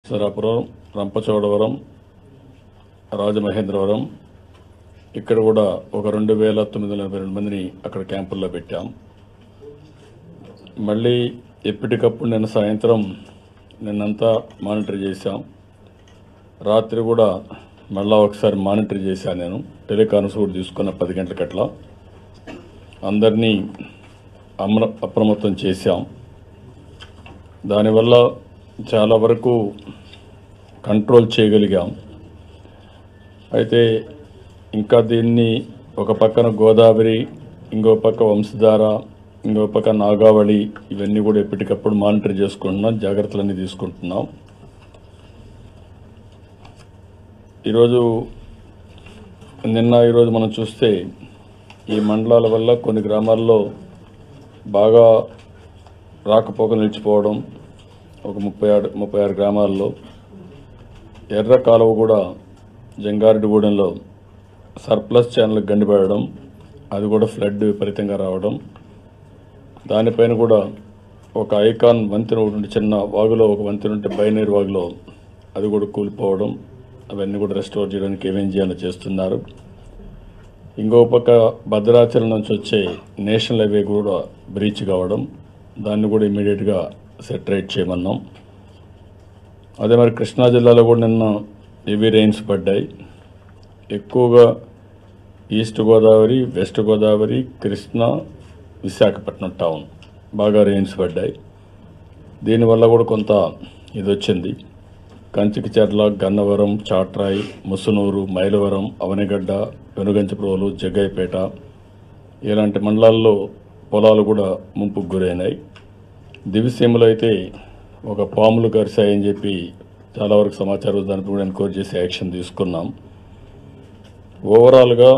సరాపురం రంపచోడవరం రాజమహేంద్రవరం ఇక్కడ కూడా ఒక రెండు వేల తొమ్మిది వందల ఎనభై రెండు మందిని అక్కడ క్యాంపుల్లో పెట్టాం మళ్ళీ ఎప్పటికప్పుడు నిన్న సాయంత్రం నిన్నంతా మానిటర్ చేశాం రాత్రి కూడా మళ్ళా ఒకసారి మానిటర్ చేశాను నేను టెలికాన్స్ కూడా తీసుకున్న పది గంటలకట్లా అందరినీ అమ్ర అప్రమత్తం చేశాం దానివల్ల చాలా వరకు కంట్రోల్ చేయగలిగాం అయితే ఇంకా దీన్ని ఒక పక్కన గోదావరి ఇంకో పక్క వంశధార ఇంకో పక్క నాగావళి ఇవన్నీ కూడా ఎప్పటికప్పుడు మానిటర్ చేసుకుంటున్నాం జాగ్రత్తలన్నీ తీసుకుంటున్నాం ఈరోజు నిన్న ఈరోజు మనం చూస్తే ఈ మండలాల వల్ల కొన్ని గ్రామాల్లో బాగా రాకపోక నిలిచిపోవడం ఒక ముప్పై ఆరు ముప్పై ఆరు గ్రామాల్లో ఎర్ర కాలువ కూడా జంగారెడ్డిగూడెంలో సర్ప్లస్ ఛానల్ గండిపడడం అది కూడా ఫ్లడ్ విపరీతంగా రావడం దానిపైన కూడా ఒక ఐకాన్ వంతెన ఒకటి ఉంటే చిన్న వాగులో ఒక వంతెన ఉంటే బైనేరు వాగులో అది కూడా కూలిపోవడం అవన్నీ కూడా రెస్టోర్ చేయడానికి ఏమేం చేయాలో చేస్తున్నారు ఇంకో పక్క భద్రాచలం నుంచి వచ్చే నేషనల్ హైవే కూడా బ్రీచ్ కావడం దాన్ని కూడా ఇమీడియట్గా సెటరేట్ చేయమన్నాం అదే మరి కృష్ణా జిల్లాలో కూడా నిన్న హెవీ రెయిన్స్ పడ్డాయి ఎక్కువగా east Godavari west Godavari Krishna Visakhapatnam town బాగా రెయిన్స్ పడ్డాయి దీనివల్ల కూడా కొంత ఇది వచ్చింది కంచికిచెర్ల గన్నవరం చాట్రాయి ముసునూరు మైలవరం అవనిగడ్డ వెనుగంచప్రోలు జగ్గయ్యపేట ఇలాంటి మండలాల్లో పొలాలు కూడా ముంపుకు గురైనాయి దివిసీమలో అయితే ఒక పాములు కరిశాయని చెప్పి చాలా వరకు సమాచారం దానిపై కూడా ఎన్క్వైరీ చేసి యాక్షన్ తీసుకున్నాం ఓవరాల్గా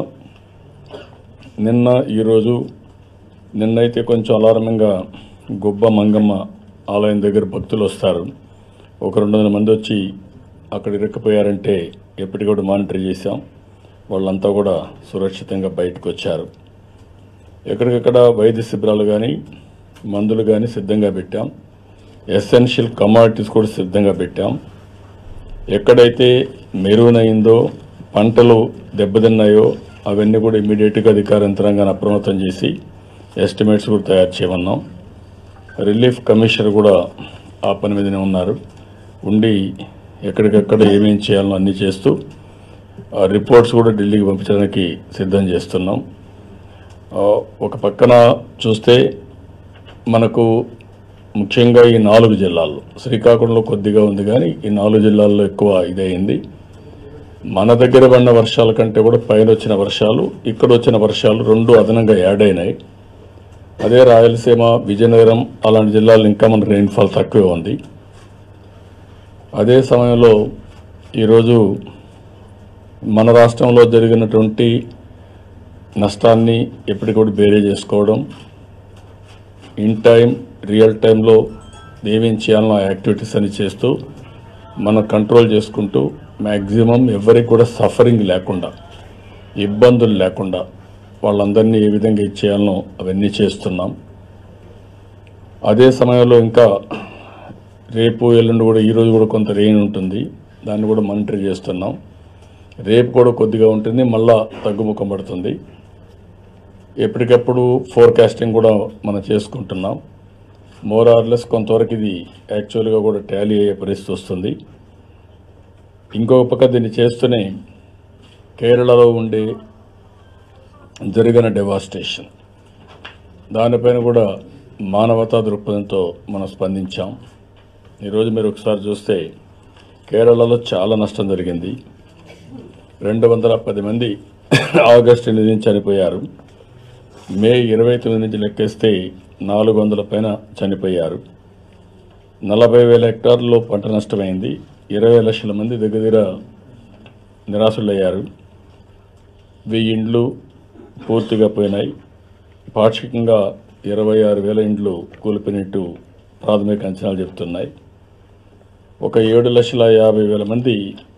నిన్న ఈరోజు నిన్నైతే కొంచెం అలారంగా గుబ్బ మంగమ్మ ఆలయం దగ్గర భక్తులు వస్తారు ఒక రెండు వందల మంది వచ్చి అక్కడ ఇరుక్కుపోయారంటే ఎప్పటికి కూడా మానిటర్ చేశాం వాళ్ళంతా కూడా సురక్షితంగా బయటకు వచ్చారు ఎక్కడికక్కడ వైద్య శిబిరాలు కానీ మందులు కానీ సిద్ధంగా పెట్టాం ఎసెన్షియల్ కమాడిటీస్ కూడా సిద్ధంగా పెట్టాం ఎక్కడైతే మెరూన్ అయిందో పంటలు దెబ్బతిన్నాయో అవన్నీ కూడా ఇమీడియట్గా అధికార యంత్రాంగాన్ని అప్రమత్తం చేసి ఎస్టిమేట్స్ కూడా తయారు చేయమన్నాం రిలీఫ్ కమిషనర్ కూడా ఆ పని మీదనే ఉన్నారు ఉండి ఎక్కడికక్కడ ఏమేం చేయాలో అన్నీ చేస్తూ ఆ రిపోర్ట్స్ కూడా ఢిల్లీకి పంపించడానికి సిద్ధం చేస్తున్నాం ఆ, ఒక పక్కన చూస్తే మనకు ముఖ్యంగా ఈ నాలుగు జిల్లాల్లో శ్రీకాకుళంలో కొద్దిగా ఉంది కానీ ఈ నాలుగు జిల్లాల్లో ఎక్కువ ఇదయింది మన దగ్గర పడిన వర్షాల కంటే కూడా పైన వచ్చిన వర్షాలు ఇక్కడ వచ్చిన వర్షాలు రెండు అదనంగా యాడ్ అయినాయి అదే రాయలసీమ విజయనగరం అలాంటి జిల్లాల్లో ఇంకా మన రెయిన్ఫాల్ తక్కువే ఉంది అదే సమయంలో ఈరోజు మన రాష్ట్రంలో జరిగినటువంటి నష్టాన్ని ఎప్పటికప్పుడు బేరే చేసుకోవడం ఇన్ టైం రియల్ టైంలో ఏమేం చేయాలనో ఆ యాక్టివిటీస్ అని చేస్తూ మనం కంట్రోల్ చేసుకుంటూ మ్యాక్సిమం ఎవరికి కూడా సఫరింగ్ లేకుండా ఇబ్బందులు లేకుండా వాళ్ళందరినీ ఏ విధంగా ఇచ్చేయాలనో అవన్నీ చేస్తున్నాం అదే సమయంలో ఇంకా రేపు ఎల్లుండి కూడా ఈరోజు కూడా కొంత రెయిన్ ఉంటుంది దాన్ని కూడా మానిటర్ చేస్తున్నాం రేపు కూడా కొద్దిగా ఉంటుంది మళ్ళా తగ్గుముఖం పడుతుంది ఎప్పటికప్పుడు ఫోర్కాస్టింగ్ కూడా మనం చేసుకుంటున్నాం మోర్ ఆర్లెస్ కొంతవరకు ఇది యాక్చువల్గా కూడా టాలీ అయ్యే పరిస్థితి వస్తుంది ఇంకొక పక్క దీన్ని చేస్తూనే కేరళలో ఉండే జరిగిన డెవాస్టేషన్ దానిపైన కూడా మానవతా దృక్పథంతో మనం స్పందించాం ఈరోజు మీరు ఒకసారి చూస్తే కేరళలో చాలా నష్టం జరిగింది రెండు వందల పది మంది ఆగస్టు ఎనిమిది నుంచి చనిపోయారు మే ఇరవై తొమ్మిది నుంచి లెక్కేస్తే నాలుగు వందల పైన చనిపోయారు నలభై వేల హెక్టార్లలో పంట నష్టమైంది ఇరవై లక్షల మంది దగ్గర దగ్గర నిరాశులయ్యారు వెయ్యి ఇండ్లు పూర్తిగా పోయినాయి పాక్షికంగా ఇరవై ఆరు వేల ఇండ్లు కూలిపోయినట్టు ప్రాథమిక అంచనాలు చెబుతున్నాయి ఒక ఏడు లక్షల యాభై వేల మంది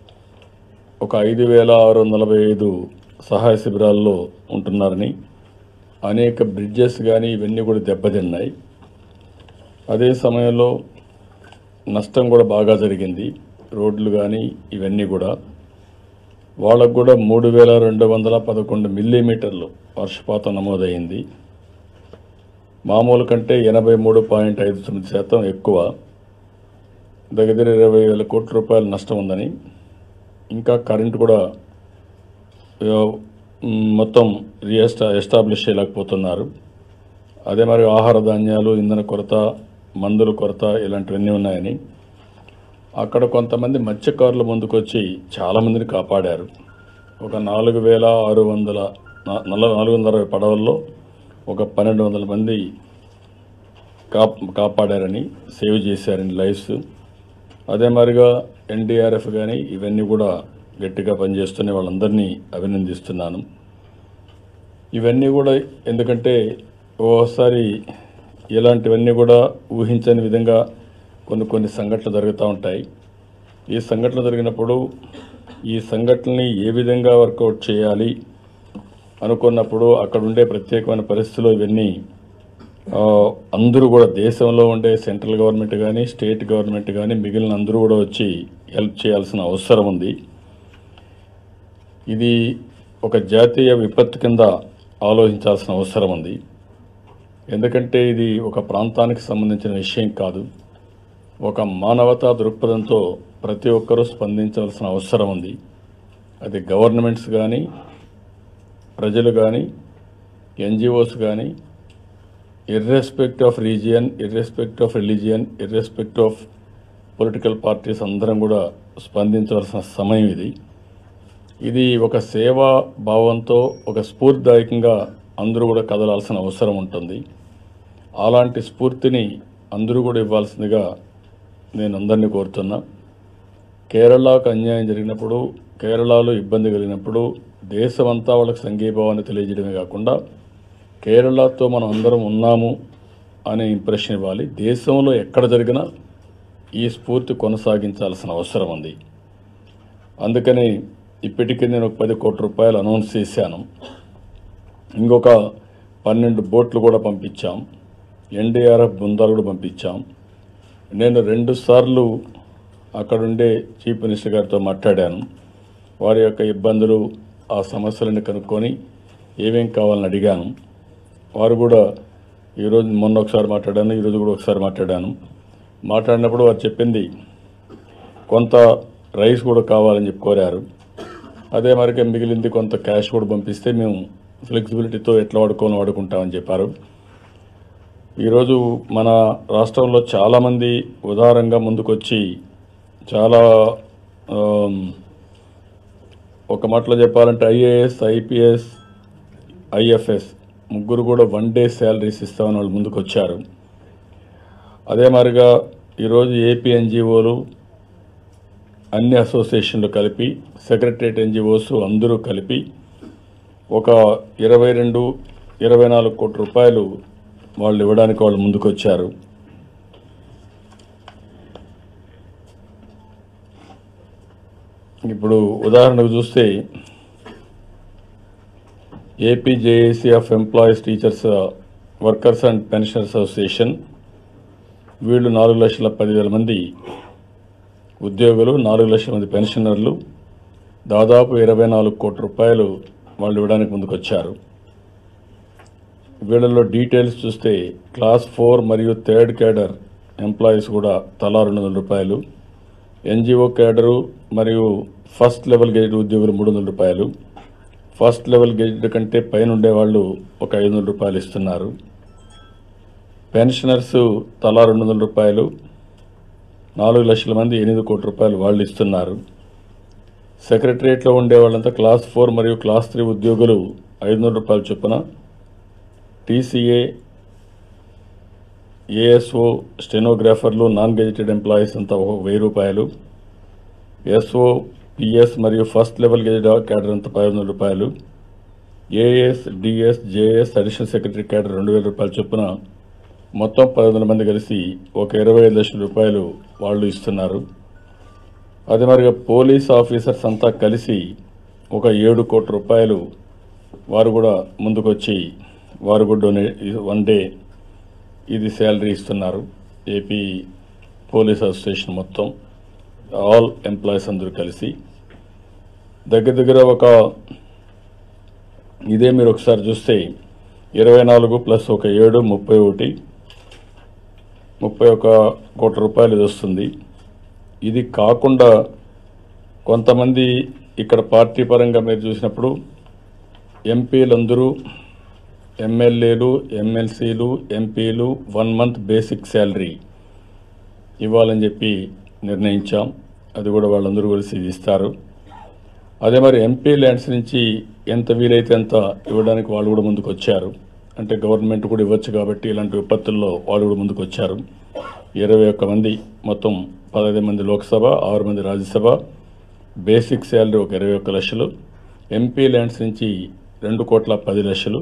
ఒక ఐదు వేల ఆరు వందల నలభై ఐదు సహాయ శిబిరాల్లో ఉంటున్నారని అనేక బ్రిడ్జెస్ కానీ ఇవన్నీ కూడా దెబ్బతిన్నాయి అదే సమయంలో నష్టం కూడా బాగా జరిగింది రోడ్లు కానీ ఇవన్నీ కూడా వాళ్ళకు కూడా మూడు వేల రెండు వందల పదకొండు మిల్లీమీటర్లు వర్షపాతం నమోదైంది మామూలు కంటే ఎనభై మూడు పాయింట్ ఐదు తొమ్మిది శాతం ఎక్కువ దగ్గర దగ్గర ఇరవై వేల కోట్ల రూపాయల నష్టం ఉందని ఇంకా కరెంట్ కూడా ఆ, మ్, మొత్తం రీఎస్టా ఎస్టాబ్లిష్ చేయలేకపోతున్నారు అదే మరి ఆహార ధాన్యాలు ఇంధన కొరత మందుల కొరత ఇలాంటివన్నీ ఉన్నాయని అక్కడ కొంతమంది మత్స్యకారులు ముందుకొచ్చి చాలామందిని కాపాడారు ఒక నాలుగు వేల ఆరు వందల నా- నల నాలుగు వందల అరవై పడవల్లో ఒక పన్నెండు వందల మంది కాప్ కాపాడారని సేవ్ చేశారని లైఫ్స్ అదే మాదిరిగా ఎన్డీఆర్ఎఫ్ కానీ ఇవన్నీ కూడా గట్టిగా పనిచేస్తున్న వాళ్ళందరినీ అభినందిస్తున్నాను ఇవన్నీ కూడా ఎందుకంటే ఓసారి ఇలాంటివన్నీ కూడా ఊహించని విధంగా కొన్ని కొన్ని సంఘటనలు జరుగుతూ ఉంటాయి ఈ సంఘటనలు జరిగినప్పుడు ఈ సంఘటనని ఏ విధంగా వర్కౌట్ చేయాలి అనుకున్నప్పుడు అక్కడ ఉండే ప్రత్యేకమైన పరిస్థితులు ఇవన్నీ ఆ, అందరూ కూడా దేశంలో ఉండే సెంట్రల్ గవర్నమెంట్ కానీ స్టేట్ గవర్నమెంట్ కానీ మిగిలిన అందరూ కూడా వచ్చి హెల్ప్ చేయాల్సిన అవసరం ఉంది ఇది ఒక జాతీయ విపత్తు కింద ఆలోచించాల్సిన అవసరం ఉంది ఎందుకంటే ఇది ఒక ప్రాంతానికి సంబంధించిన విషయం కాదు ఒక మానవతా దృక్పథంతో ప్రతి ఒక్కరూ స్పందించవలసిన అవసరం ఉంది అది గవర్నమెంట్స్ కానీ ప్రజలు కానీ ఎన్జిఓస్ కానీ irrespective of region irrespective of religion irrespective of political parties అందరం కూడా స్పందించవలసిన సమయం ఇది ఇది ఒక సేవా భావంతో ఒక స్ఫూర్తిదాయకంగా అందరూ కూడా కదలాల్సిన అవసరం ఉంటుంది అలాంటి స్ఫూర్తిని అందరూ కూడా ఇవ్వాల్సిందిగా నేను అందరినీ కోరుతున్నా కేరళకు అన్యాయం జరిగినప్పుడు కేరళలో ఇబ్బంది కలిగినప్పుడు దేశమంతా వాళ్ళకి సంఘీభావాన్ని తెలియజేయడమే కాకుండా కేరళతో మనం అందరం ఉన్నాము అనే ఇంప్రెషన్ ఇవ్వాలి దేశంలో ఎక్కడ జరిగినా ఈ స్ఫూర్తి కొనసాగించాల్సిన అవసరం ఉంది అందుకని ఇప్పటికే నేను ఒక పది కోట్ల రూపాయలు అనౌన్స్ చేశాను ఇంకొక పన్నెండు బోట్లు కూడా పంపించాం ఎన్డీఆర్ఎఫ్ బృందాలు కూడా పంపించాం నేను రెండు సార్లు అక్కడుండే చీఫ్ మినిస్టర్ గారితో మాట్లాడాను వారి యొక్క ఇబ్బందులు ఆ సమస్యలను కనుక్కొని ఏమేం కావాలని అడిగాను వారు కూడా ఈరోజు మొన్న ఒకసారి మాట్లాడాను ఈరోజు కూడా ఒకసారి మాట్లాడాను మాట్లాడినప్పుడు వారు చెప్పింది కొంత రైస్ కూడా కావాలని చెప్పి కోరారు అదే మరికే మిగిలింది కొంత క్యాష్ కూడా పంపిస్తే మేము ఫ్లెక్సిబిలిటీతో ఎట్లా వాడుకోవాలని వాడుకుంటామని చెప్పారు ఈరోజు మన రాష్ట్రంలో చాలామంది ఉదారంగా ముందుకొచ్చి చాలా ఆమ్, ఒక మాటలో చెప్పాలంటే ఐఏఎస్ ఐపీఎస్ ఐఎఫ్ఎస్ ముగ్గురు కూడా వన్ డే శాలరీస్ ఇస్తామని వాళ్ళు ముందుకు వచ్చారు అదే మాదిరిగా ఈరోజు ఏపీ ఎన్జిఓలు అన్ని అసోసియేషన్లు కలిపి సెక్రటరియట్ ఎన్జిఓస్ అందరూ కలిపి ఒక ఇరవై రెండు ఇరవై నాలుగు కోట్ల రూపాయలు వాళ్ళు ఇవ్వడానికి వాళ్ళు ముందుకు వచ్చారు ఇప్పుడు ఉదాహరణకు చూస్తే AP JAC of employees teachers workers and pensioners association వీళ్ళు నాలుగు లక్షల పదివేల మంది ఉద్యోగులు నాలుగు లక్షల మంది పెన్షనర్లు దాదాపు ఇరవై నాలుగు కోట్ల రూపాయలు వాళ్ళు ఇవ్వడానికి ముందుకు వచ్చారు వీళ్ళలో డీటెయిల్స్ చూస్తే క్లాస్ ఫోర్ మరియు థర్డ్ క్యాడర్ ఎంప్లాయీస్ కూడా తలా రెండు వందల రూపాయలు ఎన్జిఓ క్యాడరు మరియు ఫస్ట్ లెవెల్ గెజిట్ ఉద్యోగులు మూడు వందల రూపాయలు ఫస్ట్ లెవెల్ గెజిట్ కంటే పైన ఉండేవాళ్ళు ఒక ఐదు వందల రూపాయలు ఇస్తున్నారు పెన్షనర్స్ తలా రెండు వందల రూపాయలు నాలుగు లక్షల మంది ఎనిమిది కోట్ల రూపాయలు వాళ్ళు ఇస్తున్నారు సెక్రటరియట్లో ఉండే వాళ్ళంతా క్లాస్ ఫోర్ మరియు క్లాస్ త్రీ ఉద్యోగులు ఐదు వందల రూపాయల చొప్పున టీసీఏ ఏఎస్ఓ స్టెనోగ్రాఫర్లు నాన్ గెజిటెడ్ ఎంప్లాయీస్ అంతా ఒక వెయ్యి రూపాయలు ఎస్ఓ పిఎస్ మరియు ఫస్ట్ లెవెల్ గెజిటెడ్ క్యాడర్ అంతా పది వందల రూపాయలు AS DS JS additional secretary cadre రెండు వేల రూపాయల చొప్పున మొత్తం పది వందల మంది కలిసి ఒక ఇరవై ఐదు లక్షల రూపాయలు వాళ్ళు ఇస్తున్నారు అదే మరిగా పోలీస్ ఆఫీసర్స్ అంతా కలిసి ఒక ఏడు కోట్ల రూపాయలు వారు కూడా ముందుకొచ్చి వారు కూడా డొనే వన్ డే ఇది శాలరీ ఇస్తున్నారు ఏపీ పోలీస్ అసోసియేషన్ మొత్తం ఆల్ ఎంప్లాయీస్ అందరూ కలిసి దగ్గర దగ్గర ఒక ఇదే మీరు ఒకసారి చూస్తే ఇరవై నాలుగు ప్లస్ ఒక ఏడు ముప్పై ఒకటి ముప్పై ఒక కోట్ల రూపాయలు ఇది వస్తుంది ఇది కాకుండా కొంతమంది ఇక్కడ పార్టీ పరంగా మీరు చూసినప్పుడు ఎంపీలందరూ ఎమ్మెల్యేలు ఎమ్మెల్సీలు ఎంపీలు వన్ మంత్ బేసిక్ శాలరీ ఇవ్వాలని చెప్పి నిర్ణయించాం అది కూడా వాళ్ళందరూ కలిసి ఇస్తారు అదే మరి ఎంపీ ల్యాండ్స్ నుంచి ఎంత వీలైతే అంత ఇవ్వడానికి వాళ్ళు కూడా ముందుకు వచ్చారు అంటే గవర్నమెంట్ కూడా ఇవ్వచ్చు కాబట్టి ఇలాంటి విపత్తుల్లో వాళ్ళు కూడా ముందుకు వచ్చారు ఇరవై ఒక్క మంది మొత్తం పదహైదు మంది లోక్సభ ఆరు మంది రాజ్యసభ బేసిక్ శాలరీ ఒక ఇరవై ఒక్క లక్షలు ఎంపీ ల్యాండ్స్ నుంచి రెండు కోట్ల పది లక్షలు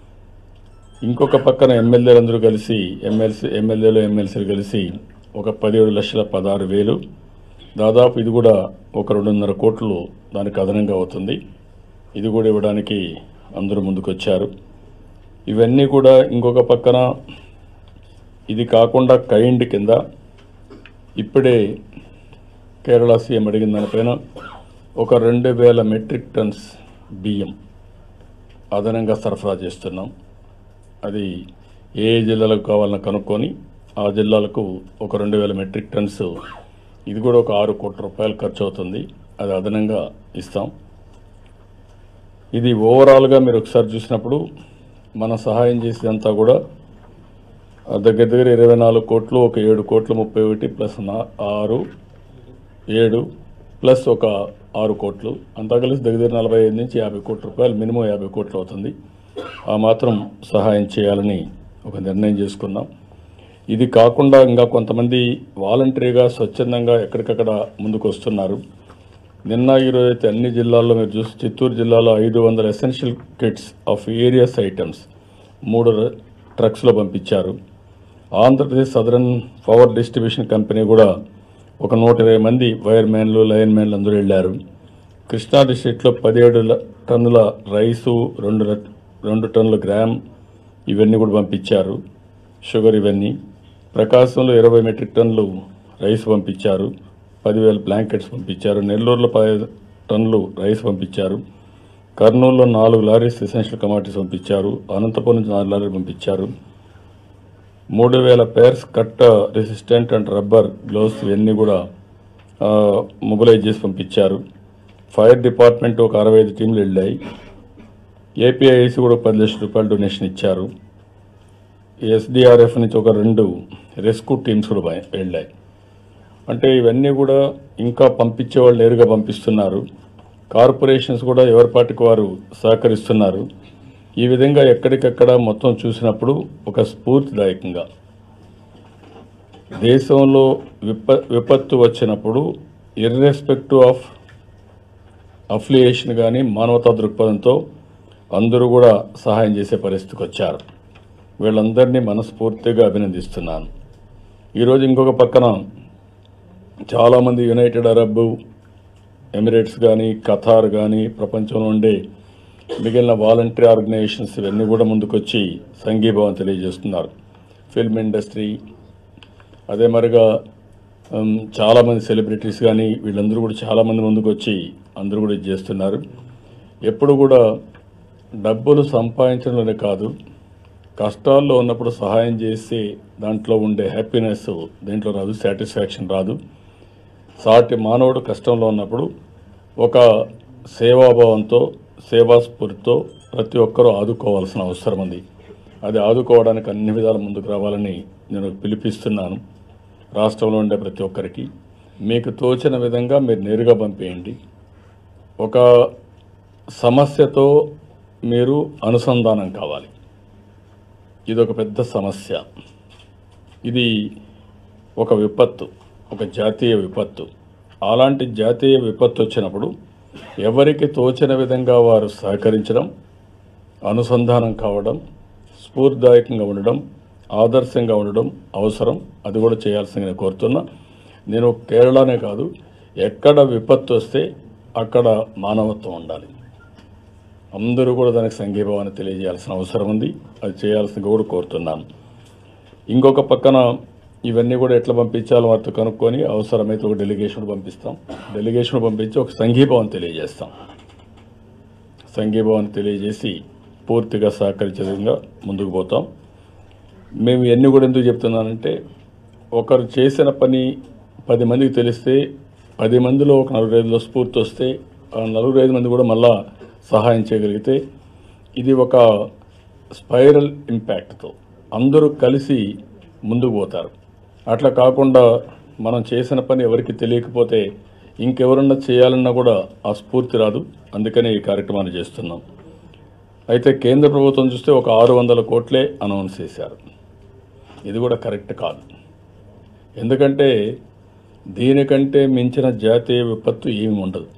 ఇంకొక పక్కన ఎమ్మెల్యేలందరూ కలిసి ఎమ్మెల్సీ ఎమ్మెల్యేలు ఎమ్మెల్సీలు కలిసి ఒక పదిహేడు లక్షల పదహారు వేలు దాదాపు ఇది కూడా ఒక రెండున్నర కోట్లు దానికి అదనంగా అవుతుంది ఇది కూడా ఇవ్వడానికి అందరూ ముందుకొచ్చారు ఇవన్నీ కూడా ఇంకొక పక్కన ఇది కాకుండా కైండ్ కింద ఇప్పుడే కేరళ సీఎం అడిగిన దానిపైన ఒక రెండు వేల మెట్రిక్ టన్స్ బియ్యం అదనంగా సరఫరా చేస్తున్నాం అది ఏ ఏ జిల్లాలకు కావాలని కనుక్కొని ఆ జిల్లాలకు ఒక రెండు వేల మెట్రిక్ టన్స్ ఇది కూడా ఒక ఆరు కోట్ల రూపాయలు ఖర్చు అవుతుంది అది అదనంగా ఇస్తాం ఇది ఓవరాల్గా మీరు ఒకసారి చూసినప్పుడు మనం సహాయం చేసేదంతా కూడా ఆ దగ్గర దగ్గర ఇరవై నాలుగు కోట్లు ఒక ఏడు కోట్లు ముప్పై ఒకటి ప్లస్ నా ఆరు ఏడు ప్లస్ ఒక ఆరు కోట్లు అంతా కలిసి దగ్గర దగ్గర నలభై ఐదు నుంచి యాభై కోట్ల రూపాయలు మినిమం యాభై కోట్లు అవుతుంది ఆ మాత్రం సహాయం చేయాలని ఒక నిర్ణయం చేసుకున్నాం ఇది కాకుండా ఇంకా కొంతమంది వాలంటరీగా స్వచ్ఛందంగా ఎక్కడికక్కడ ముందుకు వస్తున్నారు నిన్న ఈరోజు అయితే అన్ని జిల్లాల్లో మీరు చూసి చిత్తూరు జిల్లాలో ఐదు వందల essential kits of various items మూడు ర- ట్రక్స్లో పంపించారు Andhra Pradesh southern power distribution company కూడా ఒక నూట ఇరవై మంది వైర్ మ్యాన్లు లైన్ మ్యాన్లు అందరూ వెళ్ళారు కృష్ణా డిస్ట్రిక్ట్లో పదిహేడు ల- టన్నుల రైసు రెండు ర- రెండు టన్నుల గ్రామ్ ఇవన్నీ కూడా పంపించారు షుగర్ ఇవన్నీ ప్రకాశంలో ఇరవై మెట్రిక్ టన్నులు రైస్ పంపించారు పదివేల బ్లాంకెట్స్ పంపించారు నెల్లూరులో పదిహేను టన్నులు రైస్ పంపించారు కర్నూలులో నాలుగు లారీస్ ఎసెన్షియల్ కమాడిటీస్ పంపించారు అనంతపురం నుంచి నాలుగు లారీలు పంపించారు మూడు వేల పేర్స్ కట్ట రెసిస్టెంట్ అండ్ రబ్బర్ గ్లౌస్ ఇవన్నీ కూడా ఆ, మొబిలైజ్ చేసి పంపించారు ఫైర్ డిపార్ట్మెంట్ ఒక అరవై ఐదు టీంలు వెళ్ళాయి ఏపీఐసి కూడా పది లక్షల రూపాయలు డొనేషన్ ఇచ్చారు ఎస్డిఆర్ఎఫ్ నుంచి ఒక రెండు రెస్క్యూ టీమ్స్ కూడా బయ- వెళ్ళాయి అంటే ఇవన్నీ కూడా ఇంకా పంపించే వాళ్ళు నేరుగా పంపిస్తున్నారు కార్పొరేషన్స్ కూడా ఎవరి పాటికి వారు సహకరిస్తున్నారు ఈ విధంగా ఎక్కడికక్కడ మొత్తం చూసినప్పుడు ఒక స్ఫూర్తిదాయకంగా దేశంలో విప విపత్తు వచ్చినప్పుడు ఇర్రెస్పెక్టివ్ ఆఫ్ అఫిలియేషన్ కానీ మానవతా దృక్పథంతో అందరూ కూడా సహాయం చేసే పరిస్థితికి వచ్చారు వీళ్ళందరినీ మనస్ఫూర్తిగా అభినందిస్తున్నాను ఈరోజు ఇంకొక పక్కన చాలామంది యునైటెడ్ అరబ్ ఎమిరేట్స్ కానీ ఖతార్ కానీ ప్రపంచంలో ఉండే మిగిలిన వాలంటరీ ఆర్గనైజేషన్స్ ఇవన్నీ కూడా ముందుకొచ్చి సంఘీభావం తెలియజేస్తున్నారు ఫిల్మ్ ఇండస్ట్రీ అదే మరిగా ఉమ్, చాలామంది సెలబ్రిటీస్ కానీ వీళ్ళందరూ కూడా చాలామంది ముందుకు వచ్చి అందరూ కూడా ఇది చేస్తున్నారు ఎప్పుడు కూడా డబ్బులు సంపాదించడంలోనే కాదు కష్టాల్లో ఉన్నప్పుడు సహాయం చేసి దాంట్లో ఉండే హ్యాపీనెస్ దీంట్లో రాదు సాటిస్ఫాక్షన్ రాదు సాటి మానవుడు కష్టంలో ఉన్నప్పుడు ఒక సేవాభావంతో సేవాస్ఫూర్తితో ప్రతి ఒక్కరూ ఆదుకోవాల్సిన అవసరం ఉంది అది ఆదుకోవడానికి అన్ని విధాల ముందుకు రావాలని నేను పిలిపిస్తున్నాను రాష్ట్రంలో ఉండే ప్రతి ఒక్కరికి మీకు తోచిన విధంగా మీరు నేరుగా పంపేయండి ఒక సమస్యతో మీరు అనుసంధానం కావాలి ఇది ఒక పెద్ద సమస్య ఇది ఒక విపత్తు ఒక జాతీయ విపత్తు అలాంటి జాతీయ విపత్తు వచ్చినప్పుడు ఎవరికి తోచిన విధంగా వారు సహకరించడం అనుసంధానం కావడం స్ఫూర్తిదాయకంగా ఉండడం ఆదర్శంగా ఉండడం అవసరం అది కూడా చేయాల్సింది నేను కోరుతున్నా నేను కేరళనే కాదు ఎక్కడ విపత్తు వస్తే అక్కడ మానవత్వం ఉండాలి అందరూ కూడా దానికి సంఘీభావాన్ని తెలియజేయాల్సిన అవసరం ఉంది అది చేయాల్సిందిగా కూడా కోరుతున్నాను ఇంకొక పక్కన ఇవన్నీ కూడా ఎట్లా పంపించాలో వారితో కనుక్కొని అవసరమైతే ఒక డెలిగేషన్ పంపిస్తాం డెలిగేషన్ పంపించి ఒక సంఘీభావం తెలియజేస్తాం సంఘీభావాన్ని తెలియజేసి పూర్తిగా సహకరించే విధంగా ముందుకు పోతాం మేము ఇవన్నీ కూడా ఎందుకు చెప్తున్నానంటే ఒకరు చేసిన పని పది మందికి తెలిస్తే పది మందిలో ఒక నలుగురు ఐదులో స్ఫూర్తి వస్తే ఆ నలుగురు ఐదు మంది కూడా మళ్ళా సహాయం చేయగలిగితే ఇది ఒక స్పైరల్ ఇంపాక్ట్తో అందరూ కలిసి ముందుకు పోతారు అట్లా కాకుండా మనం చేసిన పని ఎవరికి తెలియకపోతే ఇంకెవరన్నా చేయాలన్నా కూడా ఆ స్ఫూర్తి రాదు అందుకనే ఈ కార్యక్రమాన్ని చేస్తున్నాం అయితే కేంద్ర ప్రభుత్వం చూస్తే ఒక ఆరు వందల కోట్లే అనౌన్స్ చేశారు ఇది కూడా కరెక్ట్ కాదు ఎందుకంటే దీనికంటే మించిన జాతీయ విపత్తు ఏమి ఉండదు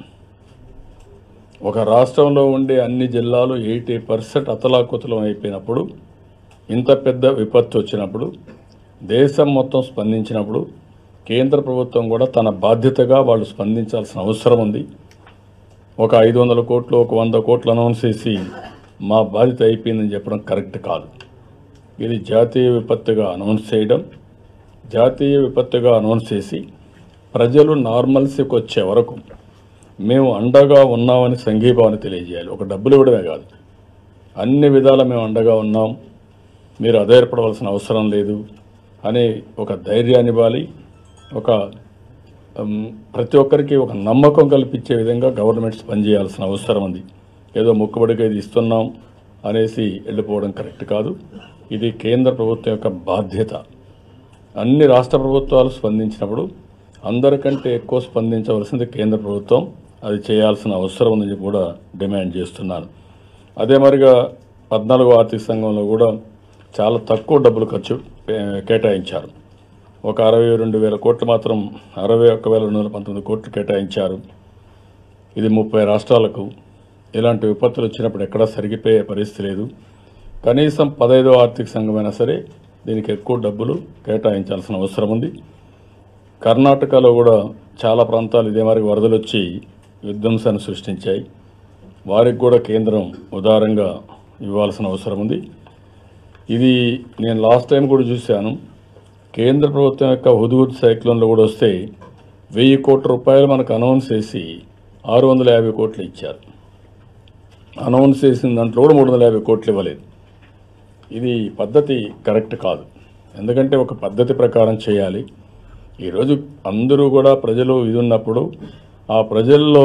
ఒక రాష్ట్రంలో ఉండే అన్ని జిల్లాలు ఎయిటీ పర్సెంట్ అతలాకుతలం అయిపోయినప్పుడు ఇంత పెద్ద విపత్తు వచ్చినప్పుడు దేశం మొత్తం స్పందించినప్పుడు కేంద్ర ప్రభుత్వం కూడా తన బాధ్యతగా వాళ్ళు స్పందించాల్సిన అవసరం ఉంది ఒక ఐదు వందల కోట్లు ఒక వంద కోట్లు అనౌన్స్ చేసి మా బాధ్యత అయిపోయిందని చెప్పడం కరెక్ట్ కాదు ఇది జాతీయ విపత్తుగా అనౌన్స్ చేయడం జాతీయ విపత్తుగా అనౌన్స్ చేసి ప్రజలు నార్మల్సీకి వచ్చే వరకు మేము అండగా ఉన్నామని సంఘీభావాన్ని తెలియజేయాలి ఒక డబ్బులు ఇవ్వడమే కాదు అన్ని విధాల మేము అండగా ఉన్నాం మీరు అధైర్యపడవలసిన అవసరం లేదు అనే ఒక ధైర్యాన్ని ఇవ్వాలి ఒక ఉమ్, ప్రతి ఒక్కరికి ఒక నమ్మకం కల్పించే విధంగా గవర్నమెంట్స్ పనిచేయాల్సిన అవసరం ఉంది ఏదో మొక్కుబడిగా ఇది ఇస్తున్నాం అనేసి వెళ్ళిపోవడం కరెక్ట్ కాదు ఇది కేంద్ర ప్రభుత్వం యొక్క బాధ్యత అన్ని రాష్ట్ర ప్రభుత్వాలు స్పందించినప్పుడు అందరికంటే ఎక్కువ స్పందించవలసింది కేంద్ర ప్రభుత్వం అది చేయాల్సిన అవసరం ఉందని చెప్పి కూడా డిమాండ్ చేస్తున్నాను అదే మరిగా పద్నాలుగో ఆర్థిక సంఘంలో కూడా చాలా తక్కువ డబ్బులు ఖర్చు ఏ, కేటాయించారు ఒక అరవై రెండు వేల కోట్లు మాత్రం అరవై ఒక్క వేల రెండు వందల పంతొమ్మిది కోట్లు కేటాయించారు ఇది ముప్పై రాష్ట్రాలకు ఇలాంటి విపత్తులు వచ్చినప్పుడు ఎక్కడా సరిగిపోయే పరిస్థితి లేదు కనీసం పదహైదో ఆర్థిక సంఘమైనా సరే దీనికి ఎక్కువ డబ్బులు కేటాయించాల్సిన అవసరం ఉంది కర్ణాటకలో కూడా చాలా ప్రాంతాలు ఇదే మరి వరదలు వచ్చి విధ్వంసాన్ని సృష్టించాయి వారికి కూడా కేంద్రం ఉదారంగా ఇవ్వాల్సిన అవసరం ఉంది ఇది నేను లాస్ట్ టైం కూడా చూశాను కేంద్ర ప్రభుత్వం యొక్క హుదుహుద్ సైక్లోన్లో కూడా వస్తే వెయ్యి కోట్ల రూపాయలు మనకు అనౌన్స్ చేసి ఆరు వందల యాభై కోట్లు ఇచ్చారు అనౌన్స్ చేసిన దాంట్లో కూడా మూడు వందల యాభై కోట్లు ఇవ్వలేదు ఇది పద్ధతి కరెక్ట్ కాదు ఎందుకంటే ఒక పద్ధతి ప్రకారం చేయాలి ఈరోజు అందరూ కూడా ప్రజలు ఇది ఉన్నప్పుడు ఆ ప్రజల్లో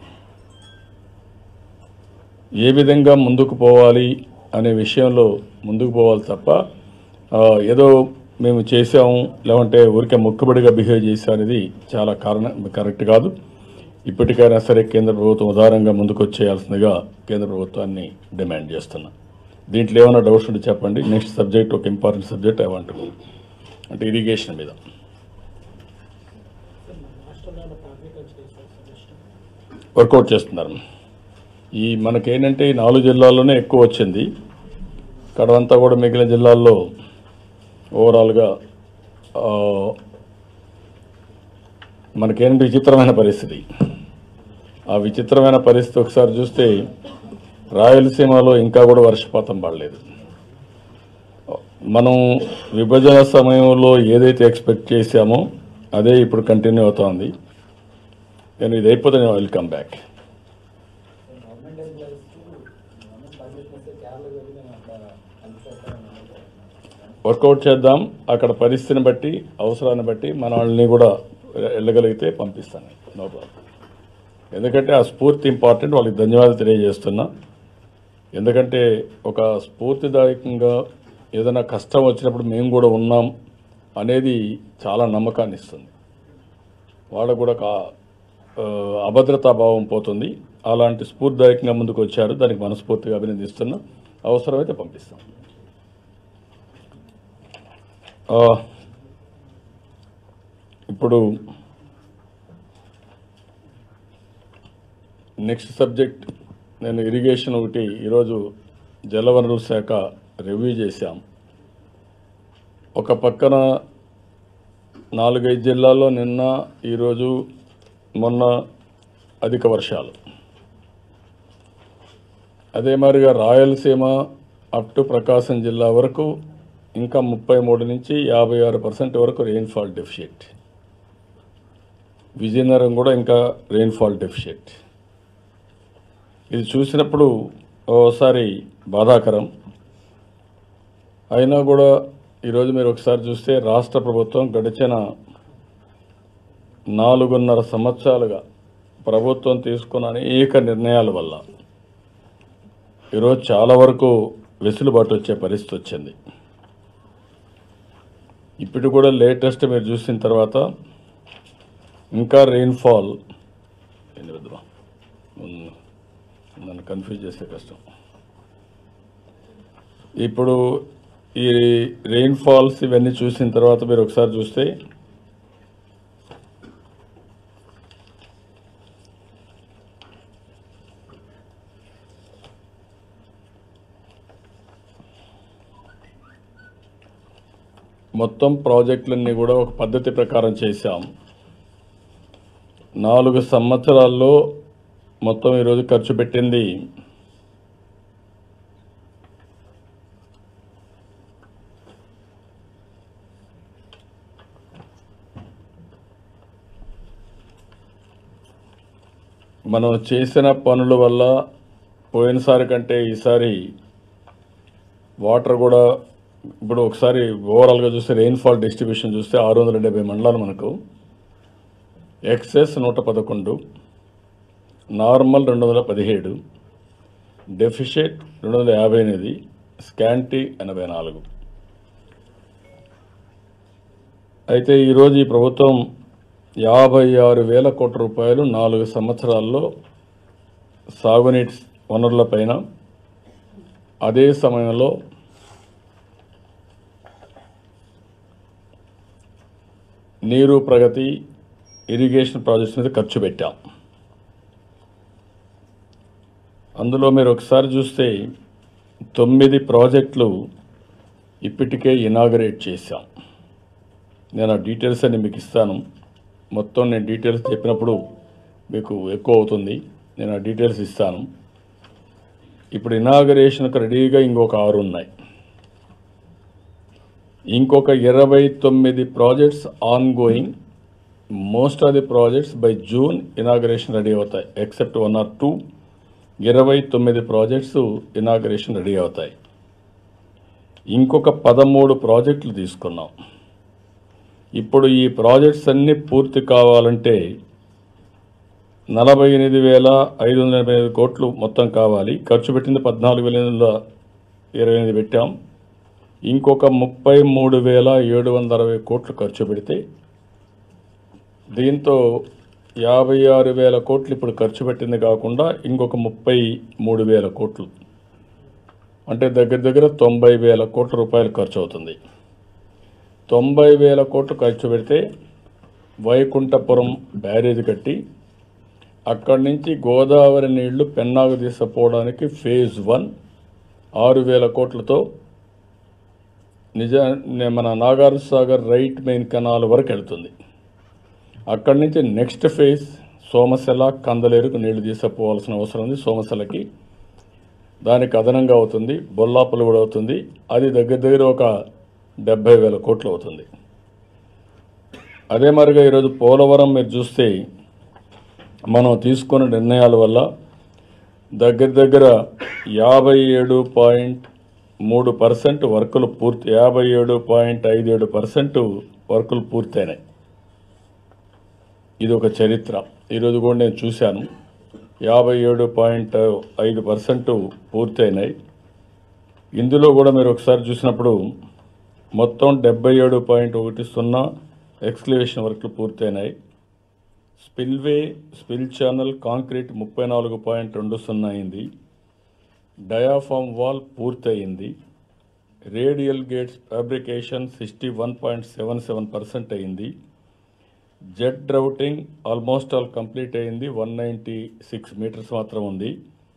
ఏ విధంగా ముందుకు పోవాలి అనే విషయంలో ముందుకు పోవాలి తప్ప ఆ, ఏదో మేము చేసాము లేకుంటే ఊరికే మొక్కుబడిగా బిహేవ్ చేసాం అనేది చాలా కారణం కరెక్ట్ కాదు ఇప్పటికైనా సరే కేంద్ర ప్రభుత్వం ఉదారంగా ముందుకు వచ్చేయాల్సిందిగా కేంద్ర ప్రభుత్వాన్ని డిమాండ్ చేస్తున్నా దీంట్లో ఏమైనా డౌట్స్ ఉంటే చెప్పండి నెక్స్ట్ సబ్జెక్ట్ ఒక ఇంపార్టెంట్ సబ్జెక్ట్ ఐ వాంట్ అంటే ఇరిగేషన్ మీద వర్కౌట్ చేస్తున్నారు ఈ మనకేంటంటే ఈ నాలుగు జిల్లాల్లోనే ఎక్కువ వచ్చింది కడవంతా కూడా మిగిలిన జిల్లాల్లో ఓవరాల్గా ఆ, మనకేంటి విచిత్రమైన పరిస్థితి ఆ విచిత్రమైన పరిస్థితి ఒకసారి చూస్తే రాయలసీమలో ఇంకా కూడా వర్షపాతం పడలేదు మనం విభజన సమయంలో ఏదైతే ఎక్స్పెక్ట్ చేశామో అదే ఇప్పుడు కంటిన్యూ అవుతోంది నేను ఇది అయిపోతే నేను will come back government employees government budget వస్తే కేరళ వెళ్ళి మేము అక్కడ కలిసి వర్కౌట్ చేద్దాం అక్కడ పరిస్థితిని బట్టి అవసరాన్ని బట్టి మన వాళ్ళని కూడా వెళ్ళగలిగితే పంపిస్తాను నో ప్రాబ్లం ఎందుకంటే ఆ స్ఫూర్తి ఇంపార్టెంట్ వాళ్ళకి ధన్యవాదాలు తెలియజేస్తున్నా ఎందుకంటే ఒక స్ఫూర్తిదాయకంగా ఏదైనా కష్టం వచ్చినప్పుడు మేము కూడా ఉన్నాం అనేది చాలా నమ్మకాన్ని ఇస్తుంది వాళ్ళకు కూడా ఒక ఆ, అభద్రతా భావం పోతుంది అలాంటి స్ఫూర్తిదాయకంగా ముందుకు వచ్చారు దానికి మనస్ఫూర్తిగా అభినందిస్తున్నా అవసరమైతే పంపిస్తాం ఆ, ఇప్పుడు నెక్స్ట్ సబ్జెక్ట్ నేను ఇరిగేషన్ ఒకటి ఈరోజు జలవనరుల శాఖ రివ్యూ చేశాం ఒక పక్కన నాలుగైదు జిల్లాల్లో నిన్న ఈరోజు మొన్న అధిక వర్షాలు అదే మాదిరిగా రాయలసీమ అప్ టు ప్రకాశం జిల్లా వరకు ఇంకా ముప్పై మూడు నుంచి యాభై ఆరు పర్సెంట్ వరకు రెయిన్ఫాల్ డెఫిషియట్ విజయనగరం కూడా ఇంకా రెయిన్ఫాల్ డెఫిషియట్ ఇది చూసినప్పుడు ఓసారి బాధాకరం అయినా కూడా ఈరోజు మీరు ఒకసారి చూస్తే రాష్ట్ర ప్రభుత్వం గడిచిన నాలుగున్నర సంవత్సరాలుగా ప్రభుత్వం తీసుకున్న అనేక నిర్ణయాల వల్ల ఈరోజు చాలా వరకు వెసులుబాటు వచ్చే పరిస్థితి వచ్చింది ఇప్పుడు కూడా లేటెస్ట్ మీరు చూసిన తర్వాత ఇంకా రెయిన్ఫాల్ ఏంటి వద్దురా. ఉమ్, నన్ను కన్ఫ్యూజ్ చేసే కష్టం ఇప్పుడు ఈ రెయిన్ఫాల్స్ ఇవన్నీ చూసిన తర్వాత మీరు ఒకసారి చూస్తే మొత్తం ప్రాజెక్టులన్నీ కూడా ఒక పద్ధతి ప్రకారం చేశాం నాలుగు సంవత్సరాల్లో మొత్తం ఈరోజు ఖర్చు పెట్టింది మనం చేసిన పనుల వల్ల పోయినసారి కంటే ఈసారి వాటర్ కూడా ఇప్పుడు ఒకసారి ఓవరాల్గా చూస్తే రెయిన్ఫాల్ డిస్ట్రిబ్యూషన్ చూస్తే ఆరు వందల డెబ్బై మండలాలు మనకు ఎక్సెస్ నూట పదకొండు నార్మల్ రెండు వందల పదిహేడు డెఫిషిట్ రెండు వందల యాభై ఎనిమిది స్కాంటీ ఎనభై నాలుగు అయితే ఈరోజు ఈ ప్రభుత్వం యాభై ఆరు వేల కోట్ల రూపాయలు నాలుగు సంవత్సరాల్లో సాగునీటి వనరులపైన అదే సమయంలో నీరు ప్రగతి ఇరిగేషన్ ప్రాజెక్ట్స్ మీద ఖర్చు పెట్టాం అందులో మీరు ఒకసారి చూస్తే తొమ్మిది ప్రాజెక్టులు ఇప్పటికే ఇనాగరేట్ చేశాం నేను ఆ డీటెయిల్స్ అన్ని మీకు ఇస్తాను మొత్తం నేను డీటెయిల్స్ చెప్పినప్పుడు మీకు ఎక్కువ అవుతుంది నేను ఆ డీటెయిల్స్ ఇస్తాను ఇప్పుడు ఇనాగరేషన్కి రెడీగా ఇంకొక ఆరు ఉన్నాయి ఇంకొక ఇరవై తొమ్మిది projects on going most of the projects by June inauguration ready అవుతాయి ఎక్సెప్ట్ వన్ ఆర్ టూ ఇరవై తొమ్మిది ప్రాజెక్ట్స్ ఇనాగరేషన్ రెడీ అవుతాయి ఇంకొక పదమూడు ప్రాజెక్టులు తీసుకున్నాం ఇప్పుడు ఈ ప్రాజెక్ట్స్ అన్నీ పూర్తి కావాలంటే నలభై ఎనిమిది వేల ఐదు వందల ఎనభై ఐదు కోట్లు మొత్తం కావాలి ఖర్చు పెట్టింది పద్నాలుగు వేల ఎనిమిది వందల ఇరవై ఎనిమిది పెట్టాం ఇంకొక ముప్పై మూడు వేల ఏడు వందల అరవై కోట్లు ఖర్చు పెడితే దీంతో యాభై ఆరు వేల కోట్లు ఇప్పుడు ఖర్చు పెట్టింది కాకుండా ఇంకొక ముప్పై మూడు వేల కోట్లు అంటే దగ్గర దగ్గర తొంభై వేల కోట్ల రూపాయలు ఖర్చు అవుతుంది తొంభై వేల కోట్లు ఖర్చు పెడితే వైకుంఠపురం బ్యారేజ్ కట్టి అక్కడి నుంచి గోదావరి నీళ్లు పెన్నాగు తీసుకుపోవడానికి ఫేజ్ వన్ ఆరు వేల కోట్లతో నిజ మన Nagarjuna Sagar right main canal వరకు వెళ్తుంది అక్కడి నుంచి నెక్స్ట్ ఫేజ్ సోమశల కందలేరుకు నీళ్లు తీసుకుపోవాల్సిన అవసరం ఉంది సోమశలకి దానికి అదనంగా అవుతుంది బొల్లాపల్లి కూడా అవుతుంది అది దగ్గర దగ్గర ఒక డెబ్బై వేల కోట్లు అవుతుంది అదే మరిగా ఈరోజు పోలవరం మీరు చూస్తే మనం తీసుకున్న నిర్ణయాల వల్ల దగ్గర దగ్గర యాభై ఏడు పాయింట్ మూడు పర్సెంట్ వర్కులు పూర్తి యాభై ఏడు పాయింట్ ఐదు ఏడు పర్సెంట్ వర్కులు పూర్తయినాయి ఇది ఒక చరిత్ర ఈరోజు కూడా నేను చూశాను యాభై ఏడు పాయింట్ ఐదు పర్సెంట్ పూర్తయినాయి ఇందులో కూడా మీరు ఒకసారి చూసినప్పుడు మొత్తం డెబ్బై ఏడు పాయింట్ ఒకటి సున్నా ఎక్స్క్లవేషన్ వర్క్లు పూర్తయినాయి స్పిల్వే స్పిల్ ఛానల్ కాంక్రీట్ ముప్పై నాలుగు పాయింట్ రెండు సున్నా అయింది డయాఫామ్ వాల్ పూర్తయింది radial gates fabrication sixty one point seven seven percent అయింది jet grouting almost all complete అయింది వన్ నైంటీ సిక్స్ మీటర్స్ మాత్రం ఉంది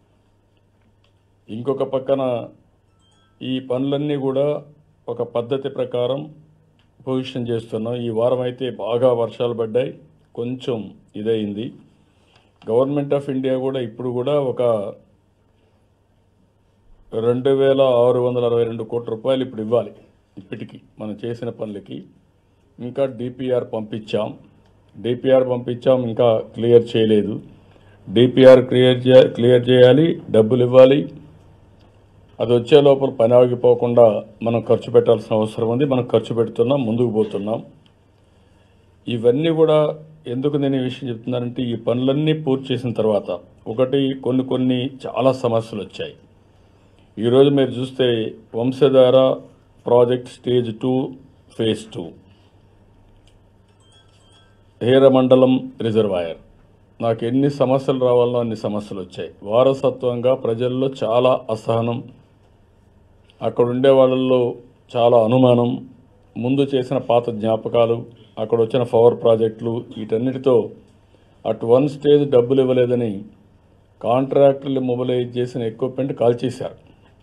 ఇంకొక పక్కన ఈ పనులన్నీ కూడా ఒక పద్ధతి ప్రకారం పొజిషన్ చేస్తున్నాం ఈ వారం అయితే బాగా వర్షాలు పడ్డాయి కొంచెం ఇదయింది గవర్నమెంట్ ఆఫ్ ఇండియా కూడా ఇప్పుడు కూడా ఒక రెండు వేల ఆరు వందల అరవై రెండు కోట్ల రూపాయలు ఇప్పుడు ఇవ్వాలి ఇప్పటికి మనం చేసిన పనులకి ఇంకా డిపిఆర్ పంపించాం డిపిఆర్ పంపించాం ఇంకా క్లియర్ చేయలేదు డిపిఆర్ క్లియర్ చే క్లియర్ చేయాలి డబ్బులు ఇవ్వాలి అది వచ్చే లోపల పని ఆగిపోకుండా మనం ఖర్చు పెట్టాల్సిన అవసరం ఉంది మనం ఖర్చు పెడుతున్నాం ముందుకు పోతున్నాం ఇవన్నీ కూడా ఎందుకు నేను ఈ విషయం చెప్తున్నానంటే ఈ పనులన్నీ పూర్తి చేసిన తర్వాత ఒకటి కొన్ని కొన్ని చాలా సమస్యలు వచ్చాయి ఈరోజు మీరు చూస్తే Vamsadhara project stage two phase two Hiramandalam reservoir నాకు ఎన్ని సమస్యలు రావాలో అన్ని సమస్యలు వచ్చాయి వారసత్వంగా ప్రజల్లో చాలా అసహనం అక్కడ ఉండే వాళ్ళల్లో చాలా అనుమానం ముందు చేసిన పాత జ్ఞాపకాలు అక్కడ వచ్చిన పవర్ ప్రాజెక్టులు వీటన్నిటితో అటు వన్ స్టేజ్ డబ్బులు ఇవ్వలేదని కాంట్రాక్టర్లు మొబిలైజ్ చేసిన ఎక్విప్మెంట్ కాల్చేశారు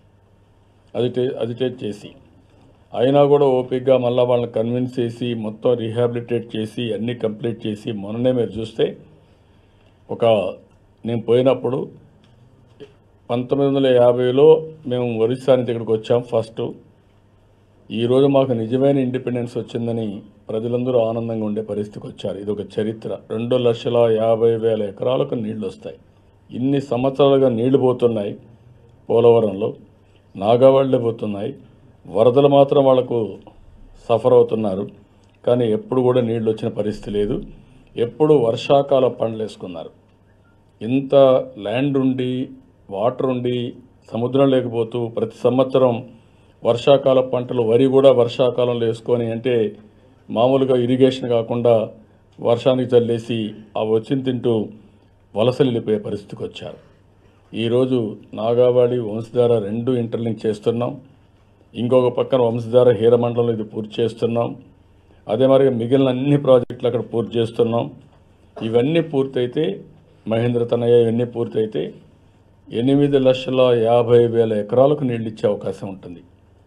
అజిటే అజిటేట్ చేసి అయినా కూడా ఓపిక్గా మళ్ళీ వాళ్ళని కన్విన్స్ చేసి మొత్తం రీహాబిలిటేట్ చేసి అన్నీ కంప్లీట్ చేసి మొన్ననే మీరు చూస్తే ఒక నేను పోయినప్పుడు పంతొమ్మిది వందల యాభైలో మేము ఒరిస్సా నుంచి ఇక్కడికి వచ్చాం ఫస్ట్ ఈరోజు మాకు నిజమైన ఇండిపెండెన్స్ వచ్చిందని ప్రజలందరూ ఆనందంగా ఉండే పరిస్థితికి వచ్చారు ఇది ఒక చరిత్ర రెండు లక్షల యాభై వేల ఎకరాలకు నీళ్లు వస్తాయి ఇన్ని సంవత్సరాలుగా నీళ్లు పోతున్నాయి పోలవరంలో నాగావాళ్ళే పోతున్నాయి వరదలు మాత్రం వాళ్లకు సఫర్ అవుతున్నారు కానీ ఎప్పుడు కూడా నీళ్లు వచ్చిన పరిస్థితి లేదు ఎప్పుడు వర్షాకాల పండ్లు వేసుకున్నారు ఇంత ల్యాండ్ ఉండి వాటర్ ఉండి సముద్రం లేకపోతూ ప్రతి సంవత్సరం వర్షాకాల పంటలు వరి కూడా వర్షాకాలంలో వేసుకొని అంటే మామూలుగా ఇరిగేషన్ కాకుండా వర్షానికి చల్లేసి ఆ వచ్చిన తింటూ వలసలు వెళ్ళిపోయే పరిస్థితికి వచ్చారు ఈరోజు నాగావాడి వంశధార రెండు ఇంటర్లింక్ చేస్తున్నాం ఇంకొక పక్కన వంశధార హీరమండలం ఇది పూర్తి చేస్తున్నాం అదే మరి మిగిలిన అన్ని ప్రాజెక్టులు అక్కడ పూర్తి చేస్తున్నాం ఇవన్నీ పూర్తయితే మహేంద్ర తనయ్య ఇవన్నీ పూర్తయితే ఎనిమిది లక్షల యాభై వేల ఎకరాలకు నీళ్ళు ఇచ్చే అవకాశం ఉంటుంది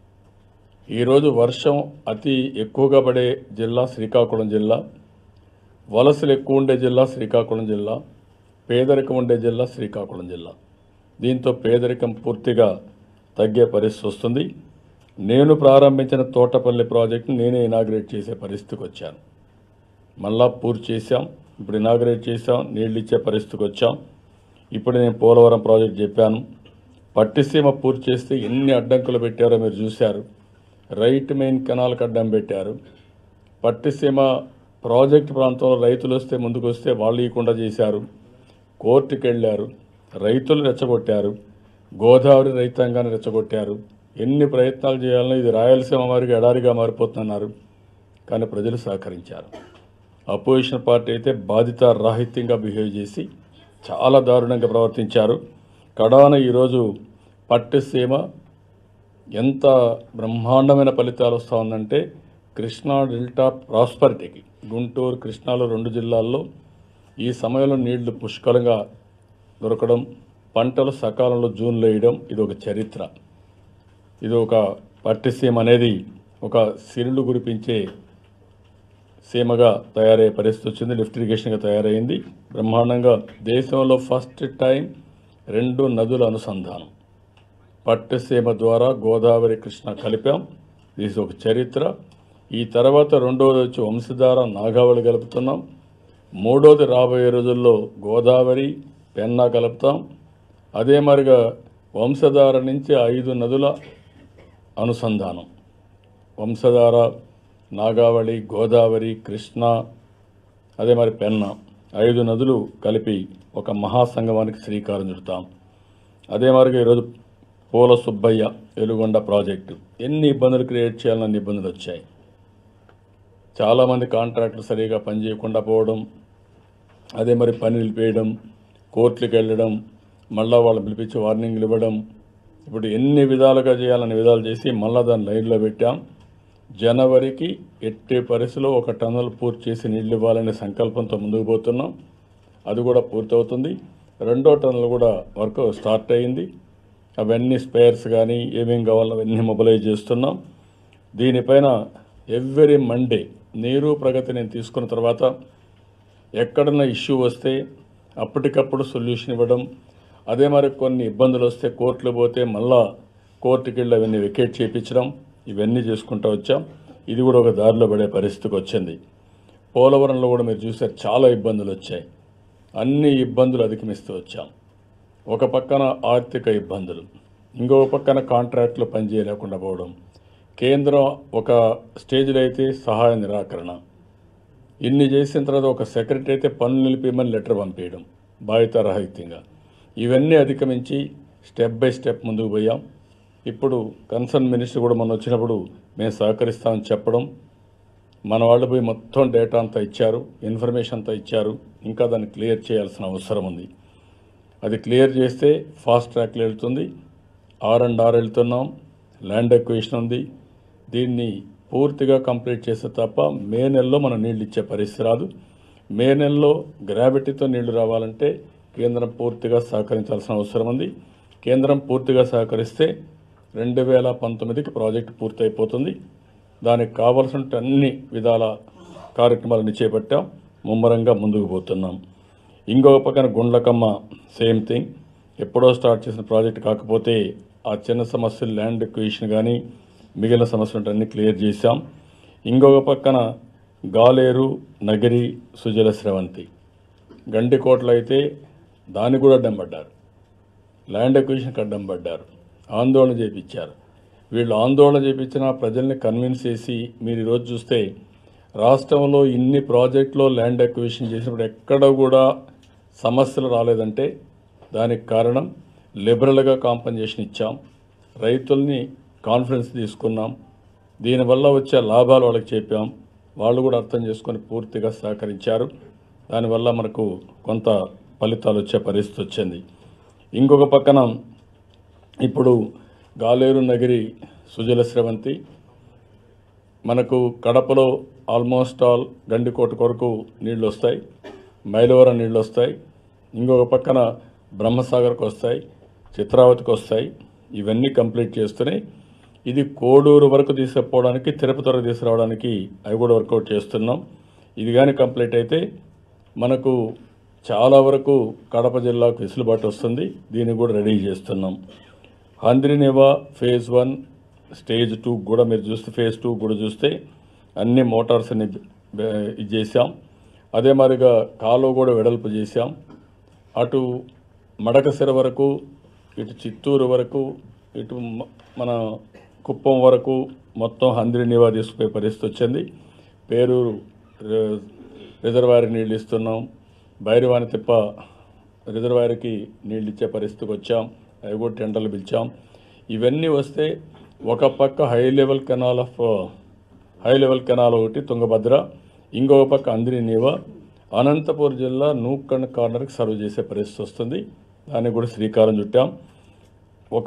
ఈరోజు వర్షం అతి ఎక్కువగా పడే జిల్లా శ్రీకాకుళం జిల్లా వలసలు ఎక్కువ ఉండే జిల్లా శ్రీకాకుళం జిల్లా పేదరికం ఉండే జిల్లా శ్రీకాకుళం జిల్లా దీంతో పేదరికం పూర్తిగా తగ్గే పరిస్థితి వస్తుంది నేను ప్రారంభించిన తోటపల్లి ప్రాజెక్టును నేనే ఇనాగ్రేట్ చేసే పరిస్థితికి వచ్చాను మళ్ళా పూర్తి చేశాం ఇప్పుడు ఇనాగ్రేట్ చేశాం నీళ్ళు ఇచ్చే పరిస్థితికి వచ్చాం ఇప్పుడు నేను పోలవరం ప్రాజెక్ట్ చెప్పాను పట్టిసీమ పూర్తి చేస్తే ఎన్ని అడ్డంకులు పెట్టారో మీరు చూశారు రైట్ మెయిన్ కెనాల్కి అడ్డం పెట్టారు పట్టిసీమ ప్రాజెక్ట్ ప్రాంతంలో రైతులు వస్తే ముందుకు వస్తే వాళ్ళు ఇవ్వకుండా చేశారు కోర్టుకి వెళ్ళారు రైతులు రెచ్చగొట్టారు గోదావరి రైతాంగాన్ని రెచ్చగొట్టారు ఎన్ని ప్రయత్నాలు చేయాలనో ఇది రాయలసీమ వారికి ఎడారిగా మారిపోతున్నారు కానీ ప్రజలు సహకరించారు అపోజిషన్ పార్టీ అయితే బాధిత రాహిత్యంగా బిహేవ్ చేసి చాలా దారుణంగా ప్రవర్తించారు కడాన ఈరోజు పట్టిసీమ ఎంత బ్రహ్మాండమైన ఫలితాలు వస్తూ ఉందంటే కృష్ణా డెల్టా ప్రాస్పరిటీకి గుంటూరు కృష్ణాలో రెండు జిల్లాల్లో ఈ సమయంలో నీళ్లు పుష్కలంగా దొరకడం పంటలు సకాలంలో జూన్లో వేయడం ఇది ఒక చరిత్ర ఇది ఒక పట్టిసీమ అనేది ఒక సిరులు కురిపించే సీమగా తయారయ్యే పరిస్థితి వచ్చింది లిఫ్ట్ ఇరిగేషన్గా తయారైంది బ్రహ్మాండంగా దేశంలో ఫస్ట్ టైం రెండు నదుల అనుసంధానం పట్టసీమ ద్వారా గోదావరి కృష్ణ కలిపాం ఇది ఒక చరిత్ర ఈ తర్వాత రెండవది వచ్చి వంశధార నాగావళి కలుపుతున్నాం మూడోది రాబోయే రోజుల్లో గోదావరి పెన్నా కలుపుతాం అదే మరిగా వంశధార నుంచి ఐదు నదుల అనుసంధానం వంశధార నాగావళి గోదావరి కృష్ణ అదే మరి పెన్న ఐదు నదులు కలిపి ఒక మహాసంగమానికి శ్రీకారం చుడతాం అదే మరిగా ఈరోజు పూల సుబ్బయ్య వెలుగొండ ప్రాజెక్టు ఎన్ని ఇబ్బందులు క్రియేట్ చేయాలన్న ఇబ్బందులు వచ్చాయి చాలామంది కాంట్రాక్టులు సరిగా పనిచేయకుండా పోవడం అదే మరి పని నిలిపేయడం కోర్టులకు వెళ్ళడం మళ్ళా వాళ్ళు పిలిపించి వార్నింగ్లు ఇవ్వడం ఇప్పుడు ఎన్ని విధాలుగా చేయాలని విధాలు చేసి మళ్ళా దాన్ని లైన్లో పెట్టాం జనవరికి ఎట్టి పరిస్థితిలో ఒక టన్నులు పూర్తి చేసి నీళ్ళు ఇవ్వాలనే సంకల్పంతో ముందుకు పోతున్నాం అది కూడా పూర్తవుతుంది రెండో టన్నులు కూడా వర్క్ స్టార్ట్ అయింది అవన్నీ స్పేర్స్ కానీ ఏమేం కావాలో అవన్నీ మొబిలైజ్ చేస్తున్నాం దీనిపైన ఎవ్రీ మండే నీరు ప్రగతి నేను తీసుకున్న తర్వాత ఎక్కడన్నా ఇష్యూ వస్తే అప్పటికప్పుడు సొల్యూషన్ ఇవ్వడం అదే మరి కొన్ని ఇబ్బందులు వస్తే కోర్టులు పోతే మళ్ళా కోర్టుకి వెళ్ళి అవన్నీ వెకేట్ చేయించడం ఇవన్నీ చేసుకుంటూ వచ్చాం ఇది కూడా ఒక దారిలో పడే పరిస్థితికి వచ్చింది పోలవరంలో కూడా మీరు చూసారు చాలా ఇబ్బందులు వచ్చాయి అన్ని ఇబ్బందులు అధిగమిస్తూ వచ్చాం ఒక పక్కన ఆర్థిక ఇబ్బందులు ఇంకొక పక్కన కాంట్రాక్టులు పనిచేయలేకుండా పోవడం కేంద్రం ఒక స్టేజ్లో అయితే సహాయ నిరాకరణ ఇన్ని చేసిన తర్వాత ఒక సెక్రటరీ అయితే పనులు నిలిపేయమని లెటర్ పంపించడం బాధితరహితంగా ఇవన్నీ అధిగమించి స్టెప్ బై స్టెప్ ముందుకు పోయాం ఇప్పుడు కన్సర్న్ మినిస్టర్ కూడా మొన్న వచ్చినప్పుడు మేము సహకరిస్తామని చెప్పడం మన వాళ్ళు పోయి మొత్తం డేటా అంతా ఇచ్చారు ఇన్ఫర్మేషన్ అంతా ఇచ్చారు ఇంకా దాన్ని క్లియర్ చేయాల్సిన అవసరం ఉంది అది క్లియర్ చేస్తే ఫాస్ట్ ట్రాక్లో వెళ్తుంది ఆర్ అండ్ ఆర్ వెళ్తున్నాం ల్యాండ్ ఎక్వేషన్ ఉంది దీన్ని పూర్తిగా కంప్లీట్ చేస్తే తప్ప మే నెలలో మనం నీళ్ళు ఇచ్చే పరిస్థితి రాదు మే నెలలో గ్రావిటీతో నీళ్లు రావాలంటే కేంద్రం పూర్తిగా సహకరించాల్సిన అవసరం ఉంది కేంద్రం పూర్తిగా సహకరిస్తే రెండు వేల పంతొమ్మిదికి ప్రాజెక్టు పూర్తయిపోతుంది దానికి కావలసిన అన్ని విధాల కార్యక్రమాలను చేపట్టాం ముమ్మరంగా ముందుకు పోతున్నాం ఇంకొక పక్కన గుండ్లకమ్మ సేమ్ థింగ్ ఎప్పుడో స్టార్ట్ చేసిన ప్రాజెక్ట్ కాకపోతే ఆ చిన్న సమస్యలు ల్యాండ్ ఎక్విజిషన్ కానీ మిగిలిన సమస్యలు అన్ని క్లియర్ చేశాం ఇంకొక పక్కన గాలేరు నగరి సుజల స్రవంతి గండికోటలో అయితే దాన్ని కూడా అడ్డం పడ్డారు ల్యాండ్ ఎక్విజిషన్కి అడ్డం పడ్డారు ఆందోళన చేపించారు వీళ్ళు ఆందోళన చేపించిన ప్రజల్ని కన్విన్స్ చేసి మీరు ఈరోజు చూస్తే రాష్ట్రంలో ఇన్ని ప్రాజెక్టులో ల్యాండ్ ఎక్విజిషన్ చేసినప్పుడు ఎక్కడ కూడా సమస్యలు రాలేదంటే దానికి కారణం లిబరల్గా కాంపన్సేషన్ ఇచ్చాం రైతుల్ని కాన్ఫిడెన్స్ తీసుకున్నాం దీనివల్ల వచ్చే లాభాలు వాళ్ళకి చెప్పాం వాళ్ళు కూడా అర్థం చేసుకొని పూర్తిగా సహకరించారు దానివల్ల మనకు కొంత ఫలితాలు వచ్చే పరిస్థితి వచ్చింది ఇంకొక పక్కన ఇప్పుడు గాలేరు నగిరి సుజల స్రవంతి మనకు కడపలో ఆల్మోస్ట్ ఆల్ గండికోట కొరకు నీళ్ళు వస్తాయి మైలవరం నీళ్ళు వస్తాయి ఇంకొక పక్కన బ్రహ్మసాగర్కి వస్తాయి చిత్రావతికి వస్తాయి ఇవన్నీ కంప్లీట్ చేస్తూనే ఇది కోడూరు వరకు తీసుకుపోవడానికి తిరుపతి వరకు తీసుకురావడానికి అవి కూడా వర్కౌట్ చేస్తున్నాం ఇది కానీ కంప్లీట్ అయితే మనకు చాలా వరకు కడప జిల్లాకు వెసులుబాటు వస్తుంది దీన్ని కూడా రెడీ చేస్తున్నాం Handri Neeva phase one stage two కూడా మీరు చూస్తే ఫేజ్ టూ కూడా చూస్తే అన్ని మోటార్స్ అన్ని బె- ఇది చేశాం అదే మాదిరిగా కాలువ కూడా వెడల్పు చేశాం అటు మడకసిర వరకు ఇటు చిత్తూరు వరకు ఇటు మ- మన కుప్పం వరకు మొత్తం హంద్రి నివా తీసుకుపోయే పరిస్థితి వచ్చింది పేరూరు రి- రిజర్వాయర్ నీళ్ళు ఇస్తున్నాం భైరవాని తిప్ప రిజర్వాయర్కి నీళ్ళు ఇచ్చే పరిస్థితికి వచ్చాం అవి కూడా టెండర్లు పిలిచాం ఇవన్నీ వస్తే ఒక పక్క high level canal of high level canal ఒకటి తుంగభద్ర ఇంకొక పక్క అందిరి నీవా అనంతపూర్ జిల్లా నూక్కన్ కార్నర్కి సర్వ్ చేసే పరిస్థితి వస్తుంది దానికి కూడా శ్రీకారం చుట్టాం ఒక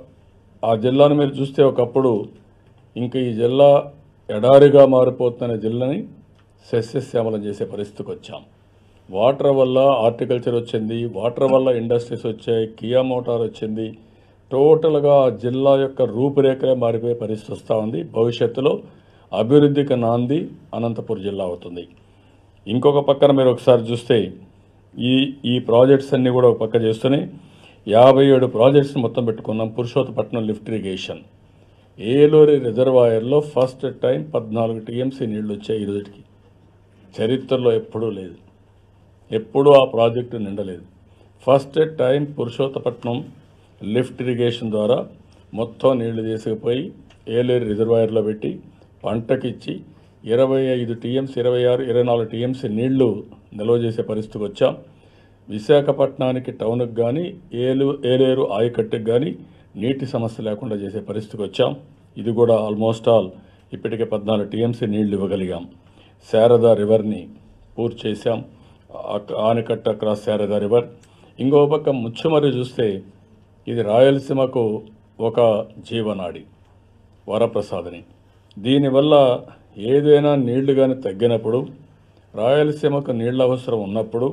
ఆ జిల్లాను మీరు చూస్తే ఒకప్పుడు ఇంక ఈ జిల్లా ఎడారిగా మారిపోతున్న జిల్లాని సస్యశ్యామలం చేసే పరిస్థితికి వచ్చాం వాటర్ వల్ల హార్టికల్చర్ వచ్చింది వాటర్ వల్ల ఇండస్ట్రీస్ వచ్చాయి కియా మోటార్ వచ్చింది టోటల్గా ఆ జిల్లా యొక్క రూపురేఖలే మారిపోయే పరిస్థితి వస్తూ ఉంది భవిష్యత్తులో అభివృద్ధికి నాంది అనంతపురం జిల్లా అవుతుంది ఇంకొక పక్కన మీరు ఒకసారి చూస్తే ఈ ఈ ప్రాజెక్ట్స్ అన్నీ కూడా ఒక పక్క చేస్తూనే యాభై ఏడు ప్రాజెక్ట్స్ మొత్తం పెట్టుకున్నాం పురుషోత్తపట్నం లిఫ్ట్ ఇరిగేషన్ ఏలూరి రిజర్వాయర్లో ఫస్ట్ టైం పద్నాలుగు టీఎంసీ నీళ్లు వచ్చాయి ఈ రోజుకి చరిత్రలో ఎప్పుడూ లేదు ఎప్పుడూ ఆ ప్రాజెక్టు నిండలేదు first time Purushottapatnam lift irrigation ద్వారా మొత్తం నీళ్లు తీసుకుపోయి ఏలేరు రిజర్వాయర్లో పెట్టి పంటకిచ్చి ఇరవై ఐదు టీఎంసీ ఇరవై ఆరు ఇరవై నాలుగు టీఎంసీ నీళ్లు నిల్వ చేసే పరిస్థితికి వచ్చాం విశాఖపట్నానికి టౌన్కి కానీ ఏలు ఏలేరు ఆయకట్టుకు కానీ నీటి సమస్య లేకుండా చేసే పరిస్థితికి వచ్చాం ఇది కూడా ఆల్మోస్ట్ ఆల్ ఇప్పటికే పద్నాలుగు టీఎంసీ నీళ్లు ఇవ్వగలిగాం శారదా రివర్ని పూర్తి చేశాం ఆ- ఆనకట్ట క్రాస్ శారదా రివర్ ఇంకో పక్క ముచ్చుమరి చూస్తే ఇది రాయలసీమకు ఒక జీవనాడి వరప్రసాదని దీనివల్ల ఏదైనా నీళ్లు కానీ తగ్గినప్పుడు రాయలసీమకు నీళ్ళ అవసరం ఉన్నప్పుడు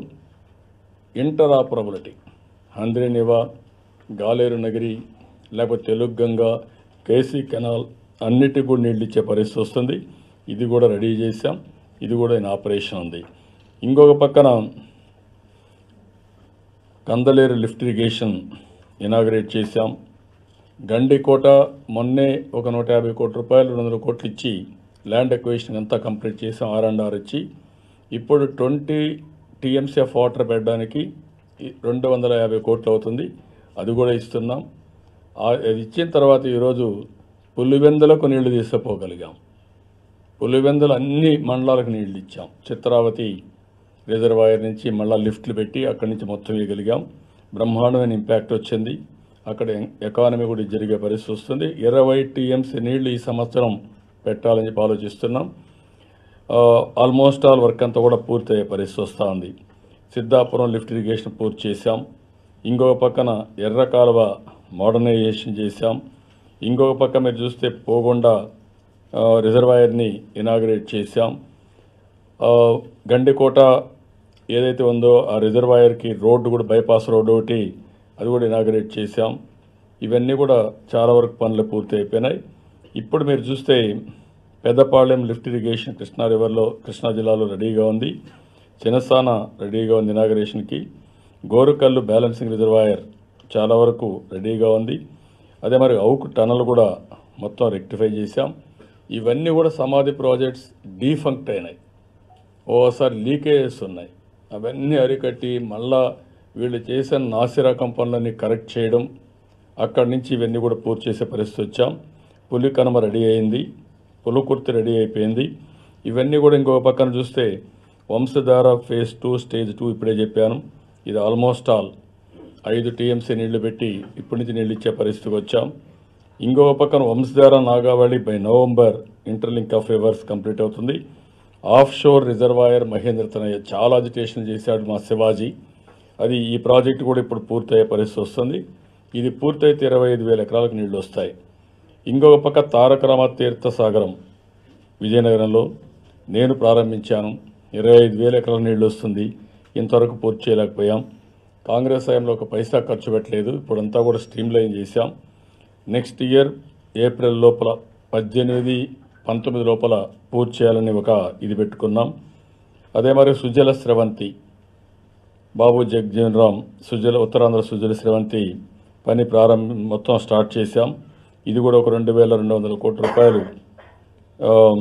ఇంటరాపరబిలిటీ హంద్రినివా గాలేరు నగరి లేకపోతే తెలుగు గంగా కేసీ కెనాల్ అన్నిటికి కూడా నీళ్ళు ఇచ్చే పరిస్థితి వస్తుంది ఇది కూడా రెడీ చేశాం ఇది కూడా ఇన్ ఆపరేషన్ ఉంది ఇంకొక పక్కన కందలేరు లిఫ్ట్ ఇరిగేషన్ ఇనాగరేట్ చేశాం గండికోట మొన్నే ఒక నూట యాభై కోట్ల రూపాయలు రెండు వందల కోట్లు ఇచ్చి ల్యాండ్ ఎక్వేషన్ అంతా కంప్లీట్ చేసాం ఆర్ అండ్ ఆర్ ఇచ్చి ఇప్పుడు ట్వంటీ టీఎంసీఎఫ్ వాటర్ పెట్టడానికి ఈ రెండు వందల యాభై కోట్లు అవుతుంది అది కూడా ఇస్తున్నాం ఆ- అది ఇచ్చిన తర్వాత ఈరోజు పులివెందులకు నీళ్లు తీసుకుపోగలిగాం పులివెందులు అన్ని మండలాలకు నీళ్లు ఇచ్చాం చిత్రావతి రిజర్వాయర్ నుంచి మళ్ళా లిఫ్ట్లు పెట్టి అక్కడి నుంచి మొత్తం ఇవ్వగలిగాం బ్రహ్మాండమైన ఇంపాక్ట్ వచ్చింది అక్కడ ఎకానమీ కూడా జరిగే పరిస్థితి వస్తుంది ఇరవై టీఎంసీ నీళ్లు ఈ సంవత్సరం పెట్టాలని చెప్పి ఆలోచిస్తున్నాం ఆ, ఆల్మోస్ట్ ఆల్ వర్క్ అంతా కూడా పూర్తయ్యే పరిస్థితి వస్తూ ఉంది సిద్ధాపురం లిఫ్ట్ ఇరిగేషన్ పూర్తి చేశాం ఇంకొక పక్కన ఎర్ర కాలువ మోడర్నైజేషన్ చేశాం ఇంకొక పక్క మీరు చూస్తే పోగొండ ఆ, రిజర్వాయర్ని ఇనాగ్రేట్ చేశాం ఆ, గండికోట ఏదైతే ఉందో ఆ రిజర్వాయర్కి రోడ్డు కూడా బైపాస్ రోడ్డు ఒకటి అది కూడా ఇనాగ్రేట్ చేశాం ఇవన్నీ కూడా చాలా వరకు పనులు పూర్తి అయిపోయినాయి ఇప్పుడు మీరు చూస్తే పెద్దపాళ్యం లిఫ్ట్ ఇరిగేషన్ కృష్ణా రివర్లో కృష్ణా జిల్లాలో రెడీగా ఉంది చిన్నసాన రెడీగా ఉంది ఇనాగరేషన్కి గోరుకల్లు బ్యాలెన్సింగ్ రిజర్వాయర్ చాలా వరకు రెడీగా ఉంది అదే మరి అవుకు టనల్ కూడా మొత్తం రెక్టిఫై చేశాం ఇవన్నీ కూడా సమాధి ప్రాజెక్ట్స్ డీఫంక్ట్ అయినాయి ఓసారి లీకేజెస్ ఉన్నాయి అవన్నీ అరికట్టి మళ్ళా వీళ్ళు చేసిన నాసి రకం పనులన్నీ కరెక్ట్ చేయడం అక్కడి నుంచి ఇవన్నీ కూడా పూర్తి చేసే పరిస్థితి వచ్చాం పులి కనుమ రెడీ అయింది పులుకుర్తి రెడీ అయిపోయింది ఇవన్నీ కూడా ఇంకొక పక్కన చూస్తే Vamsadhara phase two stage two ఇప్పుడే చెప్పాను ఇది ఆల్మోస్ట్ ఆల్ ఐదు టీఎంసీ నీళ్లు పెట్టి ఇప్పటి నుంచి నీళ్ళు ఇచ్చే పరిస్థితికి వచ్చాం ఇంకొక పక్కన Vamsadhara Nagavali by November interlink of rivers complete అవుతుంది offshore reservoir Mahendra Tanaya చాలా అజిటేషన్ చేశాడు మా శివాజీ అది ఈ ప్రాజెక్ట్ కూడా ఇప్పుడు పూర్తయ్యే పరిస్థితి వస్తుంది ఇది పూర్తయితే ఇరవై ఐదు వేల ఎకరాలకు నీళ్లు వస్తాయి ఇంకొక పక్క తారక రామ తీర్థ సాగరం విజయనగరంలో నేను ప్రారంభించాను ఇరవై ఐదు వేల ఎకరాల నీళ్లు వస్తుంది ఇంతవరకు పూర్తి చేయలేకపోయాం కాంగ్రెస్ హయాంలో ఒక పైసా ఖర్చు పెట్టలేదు ఇప్పుడంతా కూడా స్ట్రీమ్ లైన్ చేశాం నెక్స్ట్ ఇయర్ ఏప్రిల్ లోపల పద్దెనిమిది పంతొమ్మిది లోపల పూర్తి చేయాలని ఒక ఇది పెట్టుకున్నాం అదే మరి సుజల స్రవంతి బాబు జగ్జీవన్ రామ్ సుజల ఉత్తరాంధ్ర సుజల స్రవంతి పని ప్రారంభం మొత్తం స్టార్ట్ చేశాం ఇది కూడా ఒక రెండు వేల రెండు వందల కోట్ల రూపాయలు ఆమ్,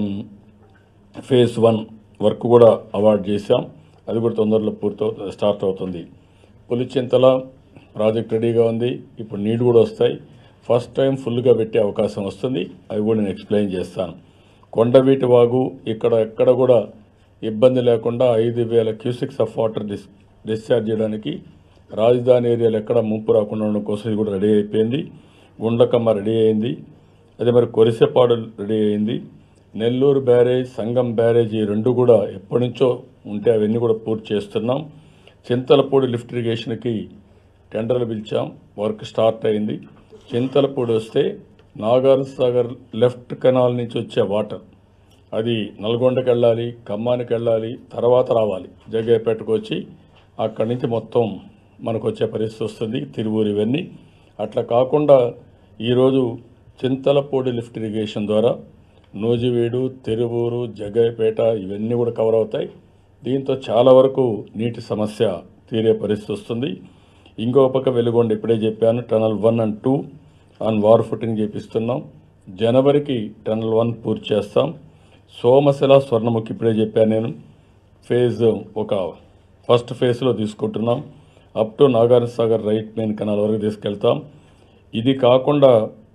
ఫేజ్ వన్ వర్క్ కూడా అవార్డు చేశాం అది కూడా తొందరలో పూర్తి స్టార్ట్ అవుతుంది పులిచింతల ప్రాజెక్ట్ రెడీగా ఉంది ఇప్పుడు నీళ్లు కూడా వస్తాయి ఫస్ట్ టైం ఫుల్గా పెట్టే అవకాశం వస్తుంది అవి కూడా నేను ఎక్స్ప్లెయిన్ చేస్తాను కొండవీటి వాగు ఇక్కడ ఎక్కడ కూడా ఇబ్బంది లేకుండా ఐదు వేల cusecs of water dis discharge చేయడానికి రాజధాని ఏరియాలో ఎక్కడ ముంపు రాకుండా ఉండడం కోసం ఇది కూడా రెడీ అయిపోయింది గుండ్లకమ్మ రెడీ అయింది అదే మరి కొరిసెపాడు రెడీ అయింది నెల్లూరు బ్యారేజ్ సంగం బ్యారేజ్ ఈ రెండు కూడా ఎప్పటి నుంచో ఉంటే అవన్నీ కూడా పూర్తి చేస్తున్నాం చింతలపూడి లిఫ్ట్ ఇరిగేషన్కి టెండర్లు పిలిచాం వర్క్ స్టార్ట్ అయింది చింతలపూడి వస్తే నాగార్జున సాగర్ లెఫ్ట్ కెనాల్ నుంచి వచ్చే వాటర్ అది నల్గొండకి వెళ్ళాలి ఖమ్మానికి వెళ్ళాలి తర్వాత రావాలి జగ్గయ్యపేటకు వచ్చి అక్కడి నుంచి మొత్తం మనకు వచ్చే పరిస్థితి వస్తుంది తిరువూరు ఇవన్నీ అట్లా కాకుండా ఈరోజు చింతలపూడి లిఫ్ట్ ఇరిగేషన్ ద్వారా నూజివీడు తిరువూరు జగ్గయ్యపేట ఇవన్నీ కూడా కవర్ అవుతాయి దీంతో చాలా వరకు నీటి సమస్య తీరే పరిస్థితి వస్తుంది ఇంకో పక్క వెలుగొండ ఇప్పుడే చెప్పాను tunnel one and two on war footing చేపిస్తున్నాం జనవరికి టనల్ వన్ పూర్తి చేస్తాం సోమశిల స్వర్ణముఖి ఇప్పుడే చెప్పాను నేను ఫేజ్ ఒక ఫస్ట్ ఫేజ్లో తీసుకుంటున్నాం up to Nagarjuna Sagar right main canal వరకు తీసుకెళ్తాం ఇది కాకుండా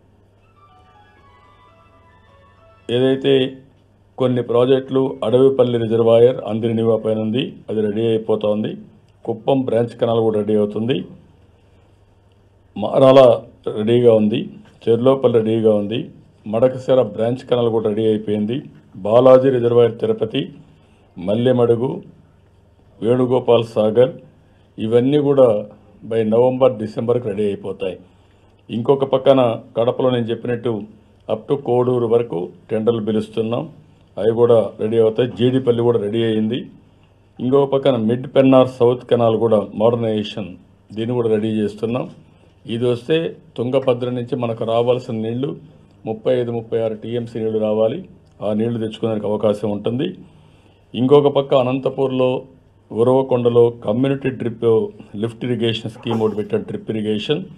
ఏదైతే కొన్ని ప్రాజెక్టులు అడవిపల్లి రిజర్వాయర్ అందిరినివా పైన ఉంది అది రెడీ అయిపోతోంది కుప్పం బ్రాంచ్ కెనాల్ కూడా రెడీ అవుతుంది మారాల రెడీగా ఉంది చెర్లోపల్లి రెడీగా ఉంది మడకశిర బ్రాంచ్ కెనాల్ కూడా రెడీ అయిపోయింది బాలాజీ రిజర్వాయర్ తిరుపతి మల్లెమడుగు వేణుగోపాల్ సాగర్ ఇవన్నీ కూడా బై నవంబర్ డిసెంబర్కి రెడీ అయిపోతాయి ఇంకొక పక్కన కడపలో నేను చెప్పినట్టు అప్ టు కోడూరు వరకు టెండర్లు పిలుస్తున్నాం అవి కూడా రెడీ అవుతాయి జీడిపల్లి కూడా రెడీ అయింది ఇంకొక పక్కన మిడ్ పెన్నార్ సౌత్ కెనాల్ కూడా మోడర్నైజేషన్ దీన్ని కూడా రెడీ చేస్తున్నాం ఇది వస్తే తుంగభద్ర నుంచి మనకు రావాల్సిన నీళ్లు ముప్పై ఐదు ముప్పై ఆరు టీఎంసీ నీళ్లు రావాలి ఆ నీళ్లు తెచ్చుకోవడానికి అవకాశం ఉంటుంది ఇంకొక పక్క అనంతపూర్లో ఉరవకొండలో community drip lift irrigation scheme ఒకటి పెట్టారు డ్రిప్ ఇరిగేషన్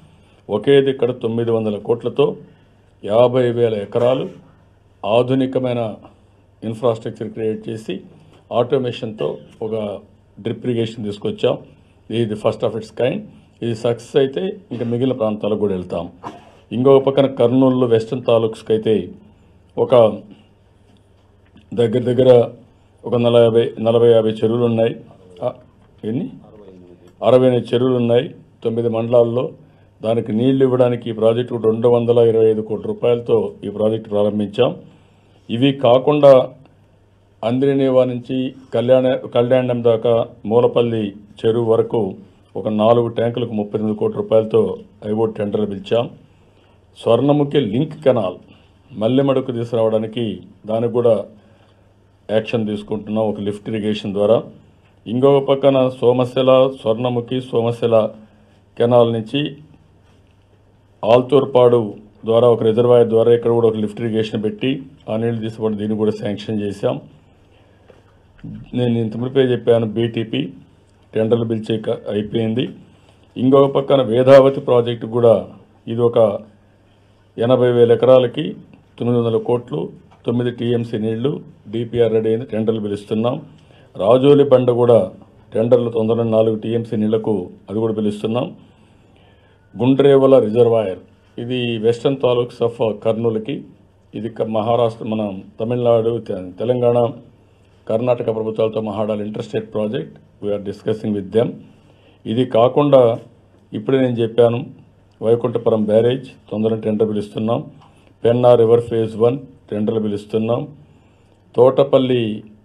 ఒకే దిక్కడ తొమ్మిది వందల కోట్లతో యాభై వేల ఎకరాలు ఆధునికమైన ఇన్ఫ్రాస్ట్రక్చర్ క్రియేట్ చేసి ఆటోమేషన్తో ఒక డ్రిప్ ఇరిగేషన్ తీసుకొచ్చాం ఇది ఫస్ట్ ఆఫ్ ఇట్స్ కైండ్ ఇది సక్సెస్ అయితే ఇంకా మిగిలిన ప్రాంతాలకు కూడా వెళ్తాం ఇంకొక పక్కన కర్నూలు వెస్టర్న్ తాలూక్స్కి అయితే ఒక దగ్గర దగ్గర ఒక నలభై నలభై యాభై చెరువులు ఉన్నాయి ఆ, ఎన్ని అరవై ఎనిమిది చెరువులు ఉన్నాయి తొమ్మిది మండలాల్లో దానికి నీళ్లు ఇవ్వడానికి ఈ ప్రాజెక్టు రెండు వందల ఇరవై ఐదు కోట్ల రూపాయలతో ఈ ప్రాజెక్టు ప్రారంభించాం ఇవి కాకుండా అంద్రినేవా నుంచి కళ్యాణ కళ్యాణం దాకా మూలపల్లి చెరువు వరకు ఒక నాలుగు ట్యాంకులకు ముప్పై ఎనిమిది కోట్ల రూపాయలతో ఐఓ టెండర్లు పిలిచాం స్వర్ణముఖి లింక్ కెనాల్ మల్లెమడుకు తీసుకురావడానికి దానికి కూడా యాక్షన్ తీసుకుంటున్నాం ఒక లిఫ్ట్ ఇరిగేషన్ ద్వారా ఇంకొక పక్కన సోమశిల స్వర్ణముఖి సోమశిల కెనాల్ నుంచి ఆల్తూర్పాడు ద్వారా ఒక రిజర్వాయర్ ద్వారా ఇక్కడ కూడా ఒక లిఫ్ట్ ఇరిగేషన్ పెట్టి ఆ నీళ్లు తీసుకోవడం దీన్ని కూడా శాంక్షన్ చేశాం నేను ఇంత మునిపే చెప్పాను బీటీపీ టెండర్లు పిలిచే క- అయిపోయింది ఇంకొక పక్కన వేదావతి ప్రాజెక్టు కూడా ఇది ఒక ఎనభై వేల ఎకరాలకి తొమ్మిది వందల కోట్లు తొమ్మిది టీఎంసీ నీళ్లు డిపిఆర్ రెడీ అయిన టెండర్లు పిలుస్తున్నాం రాజోలి బండ కూడా టెండర్లు తొందర నాలుగు టీఎంసీ నీళ్లకు అది కూడా పిలుస్తున్నాం గుండ్రేవల రిజర్వాయర్ ఇది వెస్టర్న్ తాలూక్స్ ఆఫ్ కర్నూలుకి ఇది క- మహారాష్ట్ర మన తమిళనాడు తె- తెలంగాణ కర్ణాటక ప్రభుత్వాలతో మహాడాలి interstate project we're discussing with them ఇది కాకుండా ఇప్పుడే నేను చెప్పాను వైకుంఠపురం బ్యారేజ్ తొందరగా టెండర్ పిలుస్తున్నాం పెన్నా రివర్ ఫేజ్ వన్ టెండర్లు పిలుస్తున్నాం తోటపల్లి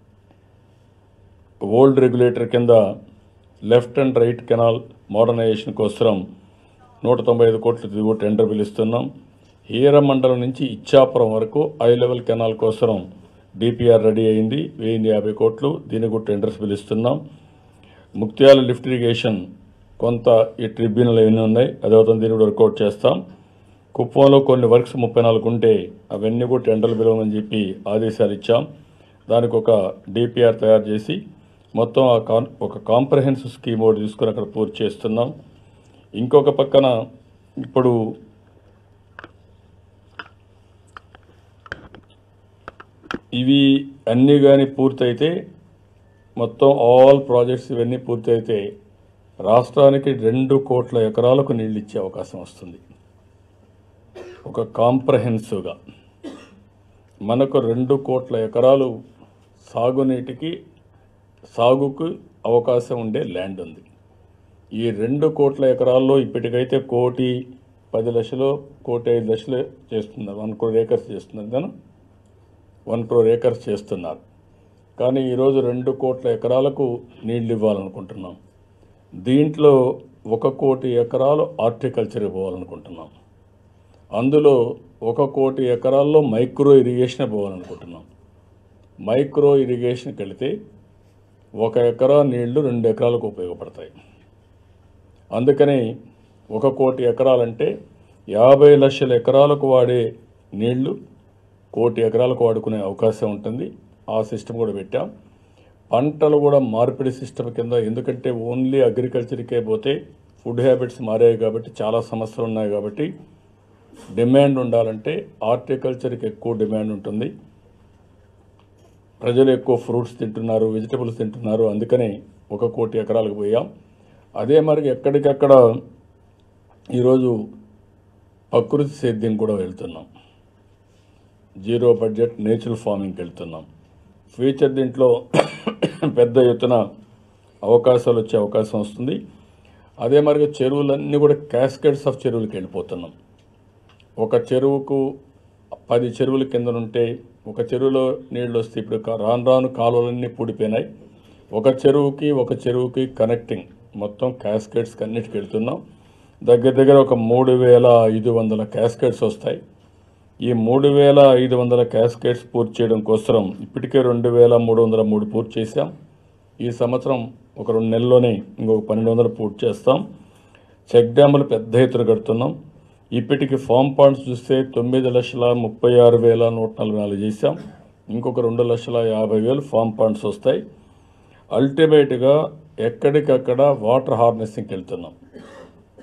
ఓల్డ్ రెగ్యులేటర్ కింద left and right canal modernisation కోసం నూట తొంభై ఐదు కోట్లు దిగువ టెండర్ పిలుస్తున్నాం హీర మండలం నుంచి ఇచ్చాపురం వరకు ఐ లెవెల్ కెనాల్ కోసం డిపిఆర్ రెడీ అయింది వెయ్యి యాభై కోట్లు దీనికి కూడా టెండర్స్ పిలుస్తున్నాం ముక్త్యాల లిఫ్ట్ ఇరిగేషన్ కొంత ఈ ట్రిబ్యునల్ అవన్నీ ఉన్నాయి అదవుతుంది దీన్ని కూడా వర్కౌట్ చేస్తాం కుప్పంలో కొన్ని వర్క్స్ ముప్పై నాలుగు ఉంటే అవన్నీ కూడా టెండర్లు పిలవమని చెప్పి ఆదేశాలు ఇచ్చాం దానికి ఒక డిపిఆర్ తయారు చేసి మొత్తం ఆ కాన్ ఒక కాంప్రహెన్సివ్ స్కీమ్ ఒకటి తీసుకుని అక్కడ పూర్తి చేస్తున్నాం ఇంకొక పక్కన ఇప్పుడు ఇవి అన్నీ కానీ పూర్తయితే మొత్తం ఆల్ ప్రాజెక్ట్స్ ఇవన్నీ పూర్తయితే రాష్ట్రానికి రెండు కోట్ల ఎకరాలకు నీళ్ళు ఇచ్చే అవకాశం వస్తుంది ఒక కాంప్రహెన్సివ్గా మనకు రెండు కోట్ల ఎకరాలు సాగునీటికి సాగుకు అవకాశం ఉండే ల్యాండ్ ఉంది ఈ రెండు కోట్ల ఎకరాల్లో ఇప్పటికైతే కోటి పది లక్షలు కోటి ఐదు లక్షలు చేస్తున్నారు వన్ క్రోర్ ఏకర్స్ చేస్తున్నారు కదా వన్ క్రోర్ ఏకర్స్ చేస్తున్నారు కానీ ఈరోజు రెండు కోట్ల ఎకరాలకు నీళ్లు ఇవ్వాలనుకుంటున్నాం దీంట్లో ఒక కోటి ఎకరాలు హార్టికల్చర్ ఇవ్వాలనుకుంటున్నాం అందులో ఒక కోటి ఎకరాల్లో మైక్రో ఇరిగేషన్ పోవాలనుకుంటున్నాం మైక్రో ఇరిగేషన్కి వెళితే ఒక ఎకరా నీళ్లు రెండు ఎకరాలకు ఉపయోగపడతాయి అందుకని ఒక కోటి ఎకరాలంటే యాభై లక్షల ఎకరాలకు వాడే నీళ్లు కోటి ఎకరాలకు వాడుకునే అవకాశం ఉంటుంది ఆ సిస్టమ్ కూడా పెట్టాం పంటలు కూడా మార్పిడి సిస్టమ్ కింద ఎందుకంటే ఓన్లీ అగ్రికల్చర్కే పోతే ఫుడ్ హ్యాబిట్స్ మారాయి కాబట్టి చాలా సమస్యలు ఉన్నాయి కాబట్టి డిమాండ్ ఉండాలంటే హార్టికల్చర్కి ఎక్కువ డిమాండ్ ఉంటుంది ప్రజలు ఎక్కువ ఫ్రూట్స్ తింటున్నారు వెజిటబుల్స్ తింటున్నారు అందుకనే ఒక కోటి ఎకరాలకు పోయాం అదే మరి ఎక్కడికక్కడ ఈరోజు ప్రకృతి సేద్యం కూడా వెళ్తున్నాం జీరో బడ్జెట్ నేచురల్ ఫార్మింగ్కి వెళ్తున్నాం ఫ్యూచర్ దీంట్లో పెద్ద ఎత్తున అవకాశాలు వచ్చే అవకాశం వస్తుంది అదే మరి చెరువులన్నీ కూడా క్యాస్కెట్స్ ఆఫ్ చెరువులకి వెళ్ళిపోతున్నాం ఒక చెరువుకు పది చెరువుల కింద ఉంటే ఒక చెరువులో నీళ్ళు వస్తే ఇప్పుడు కా- రాను రాను కాలువలన్నీ పూడిపోయినాయి ఒక చెరువుకి ఒక చెరువుకి కనెక్టింగ్ మొత్తం క్యాస్కెట్స్కి అన్నిటికి వెళ్తున్నాం దగ్గర దగ్గర ఒక మూడు వేల ఐదు వందల క్యాస్కెట్స్ వస్తాయి ఈ మూడు వేల ఐదు వందల క్యాస్కెట్స్ పూర్తి చేయడం కోసం ఇప్పటికే రెండు వేల మూడు వందల మూడు పూర్తి చేశాం ఈ సంవత్సరం ఒక రెండు నెలల్లోనే ఇంకొక పన్నెండు వందలు పూర్తి చేస్తాం చెక్ డ్యాములు పెద్ద ఎత్తున కడుతున్నాం ఇప్పటికి ఫామ్ పాండ్స్ చూస్తే తొమ్మిది లక్షల ముప్పై ఆరు వేల నూట నలభై నాలుగు చేశాం ఇంకొక రెండు లక్షల యాభై వేలు ఫామ్ పాండ్స్ వస్తాయి అల్టిమేట్గా ఎక్కడికక్కడ వాటర్ హార్నెస్సింగ్కి వెళ్తున్నాం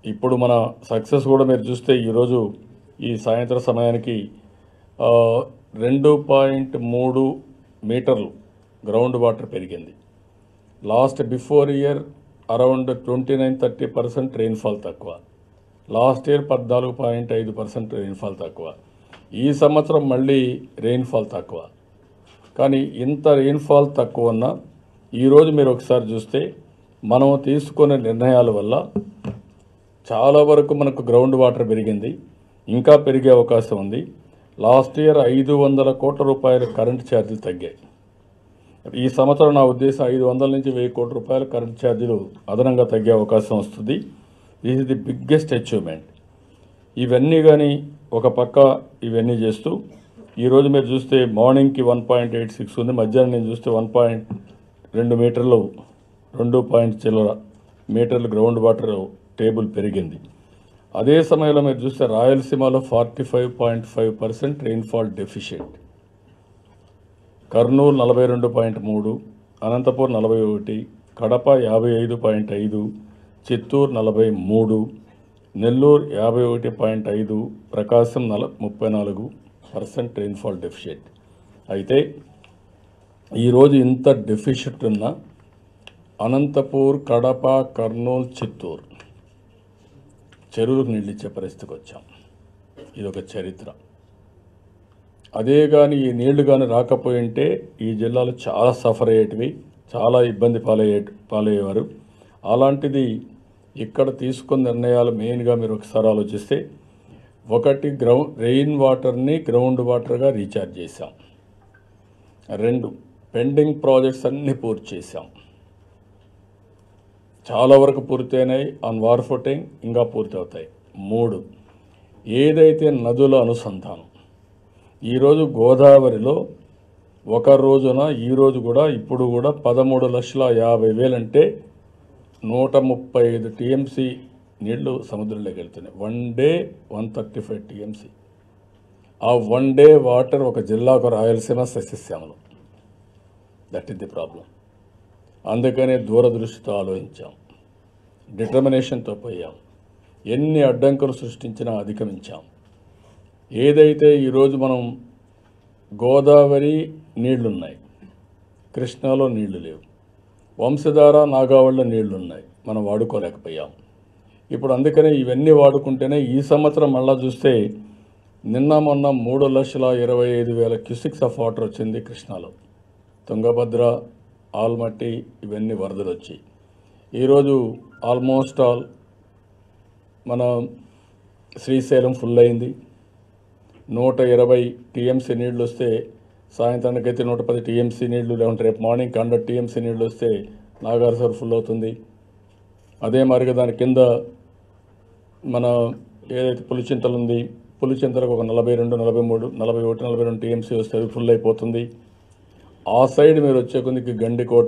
ఇప్పుడు మన సక్సెస్ కూడా మీరు చూస్తే ఈరోజు ఈ సాయంత్రం సమయానికి ఆ, రెండు పాయింట్ మూడు మీటర్లు గ్రౌండ్ వాటర్ పెరిగింది last before year around twenty nine thirty percent rainfall తక్కువ లాస్ట్ ఇయర్ పద్నాలుగు పాయింట్ ఐదు పర్సెంట్ రెయిన్ఫాల్ తక్కువ ఈ సంవత్సరం మళ్ళీ రెయిన్ఫాల్ తక్కువ కానీ ఇంత రెయిన్ఫాల్ తక్కువ ఉన్నా ఈరోజు మీరు ఒకసారి చూస్తే మనం తీసుకునే నిర్ణయాల వల్ల చాలా వరకు మనకు గ్రౌండ్ వాటర్ పెరిగింది ఇంకా పెరిగే అవకాశం ఉంది లాస్ట్ ఇయర్ ఐదు వందల కోట్ల రూపాయల కరెంట్ ఛార్జీలు తగ్గాయి ఈ సంవత్సరం నా ఉద్దేశం ఐదు వందల నుంచి వెయ్యి కోట్ల రూపాయల కరెంట్ ఛార్జీలు అదనంగా తగ్గే అవకాశం వస్తుంది this is the biggest achievement ఇవన్నీ కానీ ఒక పక్క ఇవన్నీ చేస్తూ ఈరోజు మీరు చూస్తే మార్నింగ్కి వన్ పాయింట్ ఎయిట్ సిక్స్ ఉంది మధ్యాహ్నం నేను చూస్తే వన్ పాయింట్ రెండు మీటర్లు రెండు పాయింట్ చిల్లర మీటర్లు గ్రౌండ్ వాటర్ టేబుల్ పెరిగింది అదే సమయంలో మీరు చూస్తే రాయలసీమలో forty five point five percent rainfall deficient Kurnool నలభై రెండు పాయింట్ మూడు అనంతపూర్ నలభై ఒకటి కడప యాభై ఐదు పాయింట్ ఐదు చిత్తూరు నలభై మూడు నెల్లూరు యాభై ఒకటి పాయింట్ ఐదు ప్రకాశం నల ముప్పై నాలుగు పర్సెంట్ రెయిన్ఫాల్ డెఫిషియెంట్ అయితే ఈరోజు ఇంత డెఫిషియెంట్ ఉన్న అనంతపూర్ కడప కర్నూలు చిత్తూరు చెరువులకు నీళ్ళు ఇచ్చే పరిస్థితికి వచ్చాం ఇది ఒక చరిత్ర అదే కానీ ఈ నీళ్లు కానీ రాకపోయింటే ఈ జిల్లాలో చాలా సఫర్ అయ్యేటివి చాలా ఇబ్బంది పాలయ్యే పాలయ్యేవారు అలాంటిది ఇక్కడ తీసుకున్న నిర్ణయాలు మెయిన్గా మీరు ఒకసారి ఆలోచిస్తే ఒకటి గ్రౌ రెయిన్ వాటర్ని గ్రౌండ్ వాటర్గా రీఛార్జ్ చేశాం రెండు పెండింగ్ ప్రాజెక్ట్స్ అన్నీ పూర్తి చేశాం చాలా వరకు పూర్తయినాయి ఆన్ వార్ ఫుటింగ్ ఇంకా పూర్తి అవుతాయి మూడు ఏదైతే నదుల అనుసంధానం ఈరోజు గోదావరిలో ఒక రోజున ఈరోజు కూడా ఇప్పుడు కూడా పదమూడు లక్షల యాభై వేలంటే నూట ముప్పై ఐదు టీఎంసీ నీళ్లు సముద్రంలోకి వెళ్తున్నాయి one day one thirty five TMC ఆ వన్ డే వాటర్ ఒక జిల్లాకు రాయలసీమ సస్యశ్యామలం దట్ ఈస్ ది ప్రాబ్లం అందుకనే దూరదృష్టితో ఆలోచించాం డిటర్మినేషన్తో పోయాం ఎన్ని అడ్డంకులు సృష్టించినా అధిగమించాం ఏదైతే ఈరోజు మనం గోదావరి నీళ్లున్నాయి కృష్ణాలో నీళ్లు లేవు వంశధార నాగావళిలో నీళ్లున్నాయి మనం వాడుకోలేకపోయాం ఇప్పుడు అందుకనే ఇవన్నీ వాడుకుంటేనే ఈ సంవత్సరం మళ్ళా చూస్తే నిన్న మొన్న మూడు లక్షల ఇరవై ఐదు వేల క్యూసిక్స్ ఆఫ్ వాటర్ వచ్చింది కృష్ణాలో తుంగభద్ర ఆల్మట్టి ఇవన్నీ వరదలు వచ్చాయి ఈరోజు ఆల్మోస్ట్ ఆల్ మన శ్రీశైలం ఫుల్ అయింది నూట ఇరవై టీఎంసీ నీళ్లు వస్తే సాయంత్రానికైతే నూట పది టీఎంసీ నీళ్లు లేకుంటే రేపు మార్నింగ్ హండ్రెడ్ టీఎంసీ నీళ్లు వస్తే నాగార్జున ఫుల్ అవుతుంది అదే మరిగా దాని కింద మన ఏదైతే పులిచింతలు ఉంది పులిచింతలకు ఒక నలభై రెండు నలభై మూడు నలభై ఒకటి నలభై రెండు టీఎంసీ వస్తే అది ఫుల్ అయిపోతుంది ఆ సైడ్ మీరు వచ్చే కొద్దికి గండికోట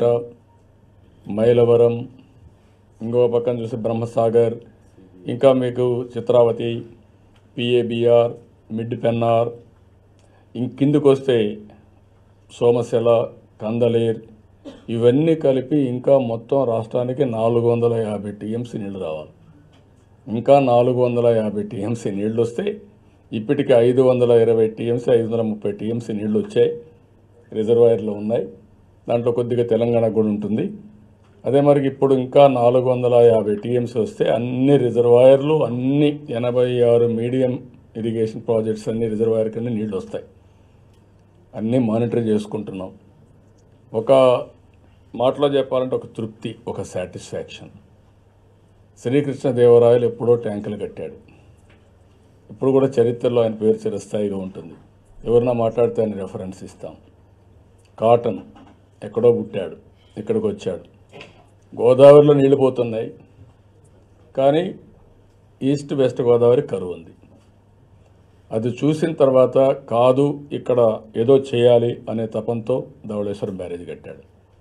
మైలవరం ఇంకో పక్కన చూస్తే బ్రహ్మసాగర్ ఇంకా మీకు చిత్రావతి పిఏబిఆర్ మిడ్ పెన్నార్ ఇంకిందుకు వస్తే సోమశిల కందలేర్ ఇవన్నీ కలిపి ఇంకా మొత్తం రాష్ట్రానికి నాలుగు వందల యాభై టీఎంసీ నీళ్లు రావాలి ఇంకా నాలుగు వందల యాభై టీఎంసీ నీళ్లు వస్తే ఇప్పటికి ఐదు వందల ఇరవై టీఎంసీ ఐదు వందల ముప్పై టీఎంసీ నీళ్లు వచ్చాయి రిజర్వాయర్లో ఉన్నాయి దాంట్లో కొద్దిగా తెలంగాణ కూడా ఉంటుంది అదే మరి ఇప్పుడు ఇంకా నాలుగు వందల యాభై టీఎంసీ వస్తే అన్ని రిజర్వాయర్లు అన్ని ఎనభై ఆరు మీడియం ఇరిగేషన్ ప్రాజెక్ట్స్ అన్ని రిజర్వాయర్ కింద నీళ్లు వస్తాయి అన్నీ మానిటర్ చేసుకుంటున్నాం ఒక మాటలో చెప్పాలంటే ఒక తృప్తి ఒక సాటిస్ఫాక్షన్ శ్రీకృష్ణదేవరాయలు ఎప్పుడో ట్యాంకులు కట్టాడు ఇప్పుడు కూడా చరిత్రలో ఆయన పేరు చిరస్థాయిగా ఉంటుంది ఎవరన్నా మాట్లాడితే ఆయన రెఫరెన్స్ ఇస్తాం కాటన్ ఎక్కడో పుట్టాడు ఇక్కడికి వచ్చాడు గోదావరిలో నీళ్లు పోతున్నాయి కానీ ఈస్ట్ వెస్ట్ గోదావరి కరువు ఉంది అది చూసిన తర్వాత కాదు ఇక్కడ ఏదో చేయాలి అనే తపంతో ధవళేశ్వరం బ్యారేజ్ కట్టాడు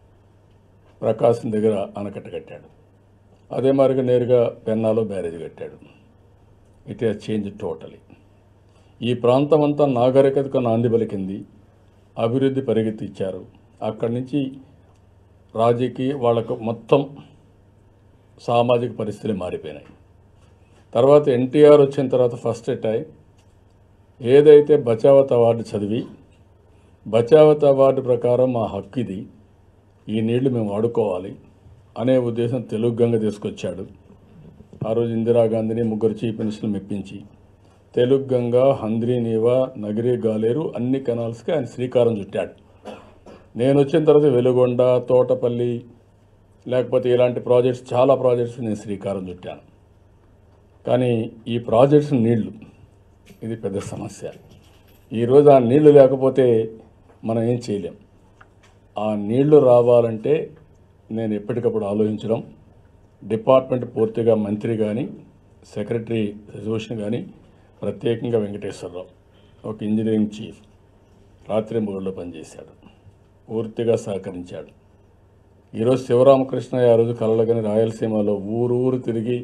ప్రకాశం దగ్గర ఆనకట్ట కట్టాడు అదే మాదిరిగా నేరుగా పెన్నాలో బ్యారేజ్ కట్టాడు ఇట్ హాజ్ చేంజ్ టోటలీ ఈ ప్రాంతం అంతా నాగరికతకు నాంది పలికింది అభివృద్ధి పరిగెత్తిచ్చారు అక్కడి నుంచి రాజకీయ వాళ్ళకు మొత్తం సామాజిక పరిస్థితులు మారిపోయినాయి తర్వాత ఎన్టీఆర్ వచ్చిన తర్వాత ఫస్ట్ టైం ఏదైతే బచావత్ అవార్డు చదివి బచావత్ అవార్డు ప్రకారం మా హక్కు ఇది ఈ నీళ్లు మేము వాడుకోవాలి అనే ఉద్దేశం తెలుగు గంగ తీసుకొచ్చాడు ఆ రోజు ఇందిరాగాంధీని ముగ్గురు చీఫ్ మినిస్టర్లు మెప్పించి తెలుగు గంగ హంద్రీ నీవా నగిరి గాలేరు అన్ని కెనాల్స్కి ఆయన శ్రీకారం చుట్టాడు నేను వచ్చిన తర్వాత వెలుగొండ తోటపల్లి లేకపోతే ఇలాంటి ప్రాజెక్ట్స్ చాలా ప్రాజెక్ట్స్ నేను శ్రీకారం చుట్టాను కానీ ఈ ప్రాజెక్ట్స్ నీళ్లు ఇది పెద్ద సమస్య ఈరోజు ఆ నీళ్లు లేకపోతే మనం ఏం చేయలేం ఆ నీళ్లు రావాలంటే నేను ఎప్పటికప్పుడు ఆలోచించడం డిపార్ట్మెంట్ పూర్తిగా మంత్రి కానీ సెక్రటరీ రిజర్వేషన్ కానీ ప్రత్యేకంగా వెంకటేశ్వరరావు ఒక ఇంజనీరింగ్ చీఫ్ రాత్రి మూడులో పనిచేశాడు పూర్తిగా సహకరించాడు ఈరోజు శివరామకృష్ణ ఆ రోజు కలలుగని రాయలసీమలో ఊరు ఊరు తిరిగి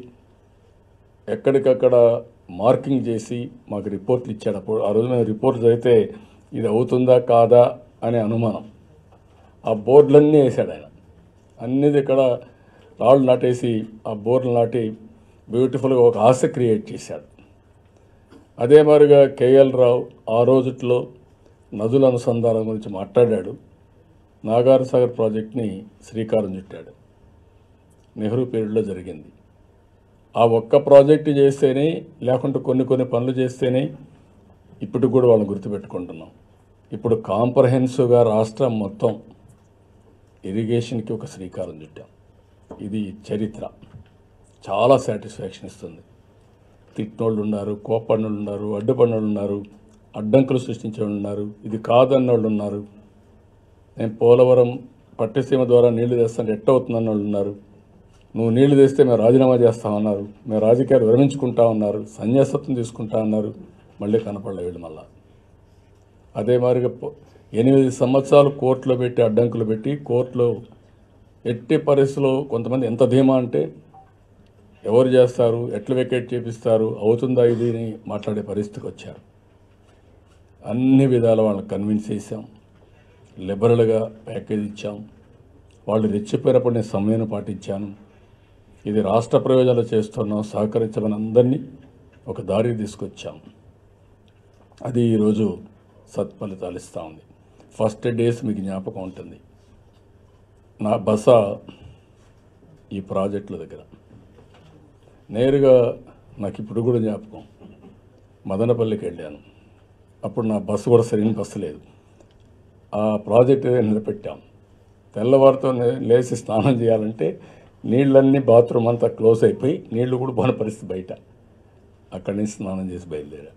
ఎక్కడికక్కడ మార్కింగ్ చేసి మాకు రిపోర్ట్లు ఇచ్చాడు అప్పుడు ఆ రోజు మేము రిపోర్ట్ చదివితే ఇది అవుతుందా కాదా అనే అనుమానం ఆ బోర్డులన్నీ వేసాడు ఆయన అన్నిది ఇక్కడ రాళ్ళు నాటేసి ఆ బోర్డులు నాటి బ్యూటిఫుల్గా ఒక ఆశ క్రియేట్ చేశాడు అదే మాదిరిగా కేఎల్ రావు ఆ రోజుట్లో నదుల అనుసంధానం గురించి మాట్లాడాడు నాగార్ సాగర్ ప్రాజెక్ట్ని శ్రీకారం చుట్టాడు నెహ్రూ పీరియడ్లో జరిగింది ఆ ఒక్క ప్రాజెక్టు చేస్తేనే లేకుంటే కొన్ని కొన్ని పనులు చేస్తేనే ఇప్పటికి కూడా వాళ్ళని గుర్తుపెట్టుకుంటున్నాం ఇప్పుడు కాంప్రహెన్సివ్గా రాష్ట్రం మొత్తం ఇరిగేషన్కి ఒక శ్రీకారం చుట్టాం ఇది చరిత్ర చాలా సాటిస్ఫాక్షన్ ఇస్తుంది తిట్టినోళ్ళు ఉన్నారు కోపడినోళ్ళు ఉన్నారు అడ్డుపడినోళ్ళు ఉన్నారు అడ్డంకులు సృష్టించే వాళ్ళు ఉన్నారు ఇది కాదన్నోళ్ళు ఉన్నారు నేను పోలవరం పట్టిసీమ ద్వారా నీళ్లు తెస్తాను ఎట్ట అవుతుందన్న వాళ్ళు ఉన్నారు నువ్వు నీళ్లు తెస్తే మేము రాజీనామా చేస్తామన్నారు మేము రాజకీయాలు విరమించుకుంటా ఉన్నారు సన్యాసత్వం తీసుకుంటా అన్నారు మళ్ళీ కనపడలే వీళ్ళు మళ్ళా అదే మాదిరిగా పో- ఎనిమిది సంవత్సరాలు కోర్టులో పెట్టి అడ్డంకులు పెట్టి కోర్టులో ఎట్టి పరిస్థితుల్లో కొంతమంది ఎంత ధీమా అంటే ఎవరు చేస్తారు ఎట్లా వెకేట్ చేపిస్తారు అవుతుందా ఇది అని మాట్లాడే పరిస్థితికి వచ్చారు అన్ని విధాల వాళ్ళని కన్విన్స్ చేశాం లిబరల్గా ప్యాకేజ్ ఇచ్చాం వాళ్ళు రెచ్చిపోయినప్పుడు నేను సమయాన్ని పాటించాను ఇది రాష్ట్ర ప్రయోజనాలు చేస్తున్నాం సహకరించమని అందరినీ ఒక దారికి తీసుకొచ్చాం అది ఈరోజు సత్ఫలితాలు ఇస్తూ ఉంది ఫస్ట్ డేస్ మీకు జ్ఞాపకం ఉంటుంది నా బస ఈ ప్రాజెక్టుల దగ్గర నేరుగా నాకు ఇప్పుడు కూడా జ్ఞాపకం మదనపల్లికి వెళ్ళాను అప్పుడు నా బస్సు కూడా సరైన బస్సు లేదు ఆ ప్రాజెక్ట్ ఏదో నిలబెట్టాం తెల్లవారితో నే- లేచి స్నానం చేయాలంటే నీళ్ళన్నీ బాత్రూమ్ అంతా క్లోజ్ అయిపోయి నీళ్లు కూడా పోని పరిస్థితి బయట అక్కడి నుంచి స్నానం చేసి బయలుదేరా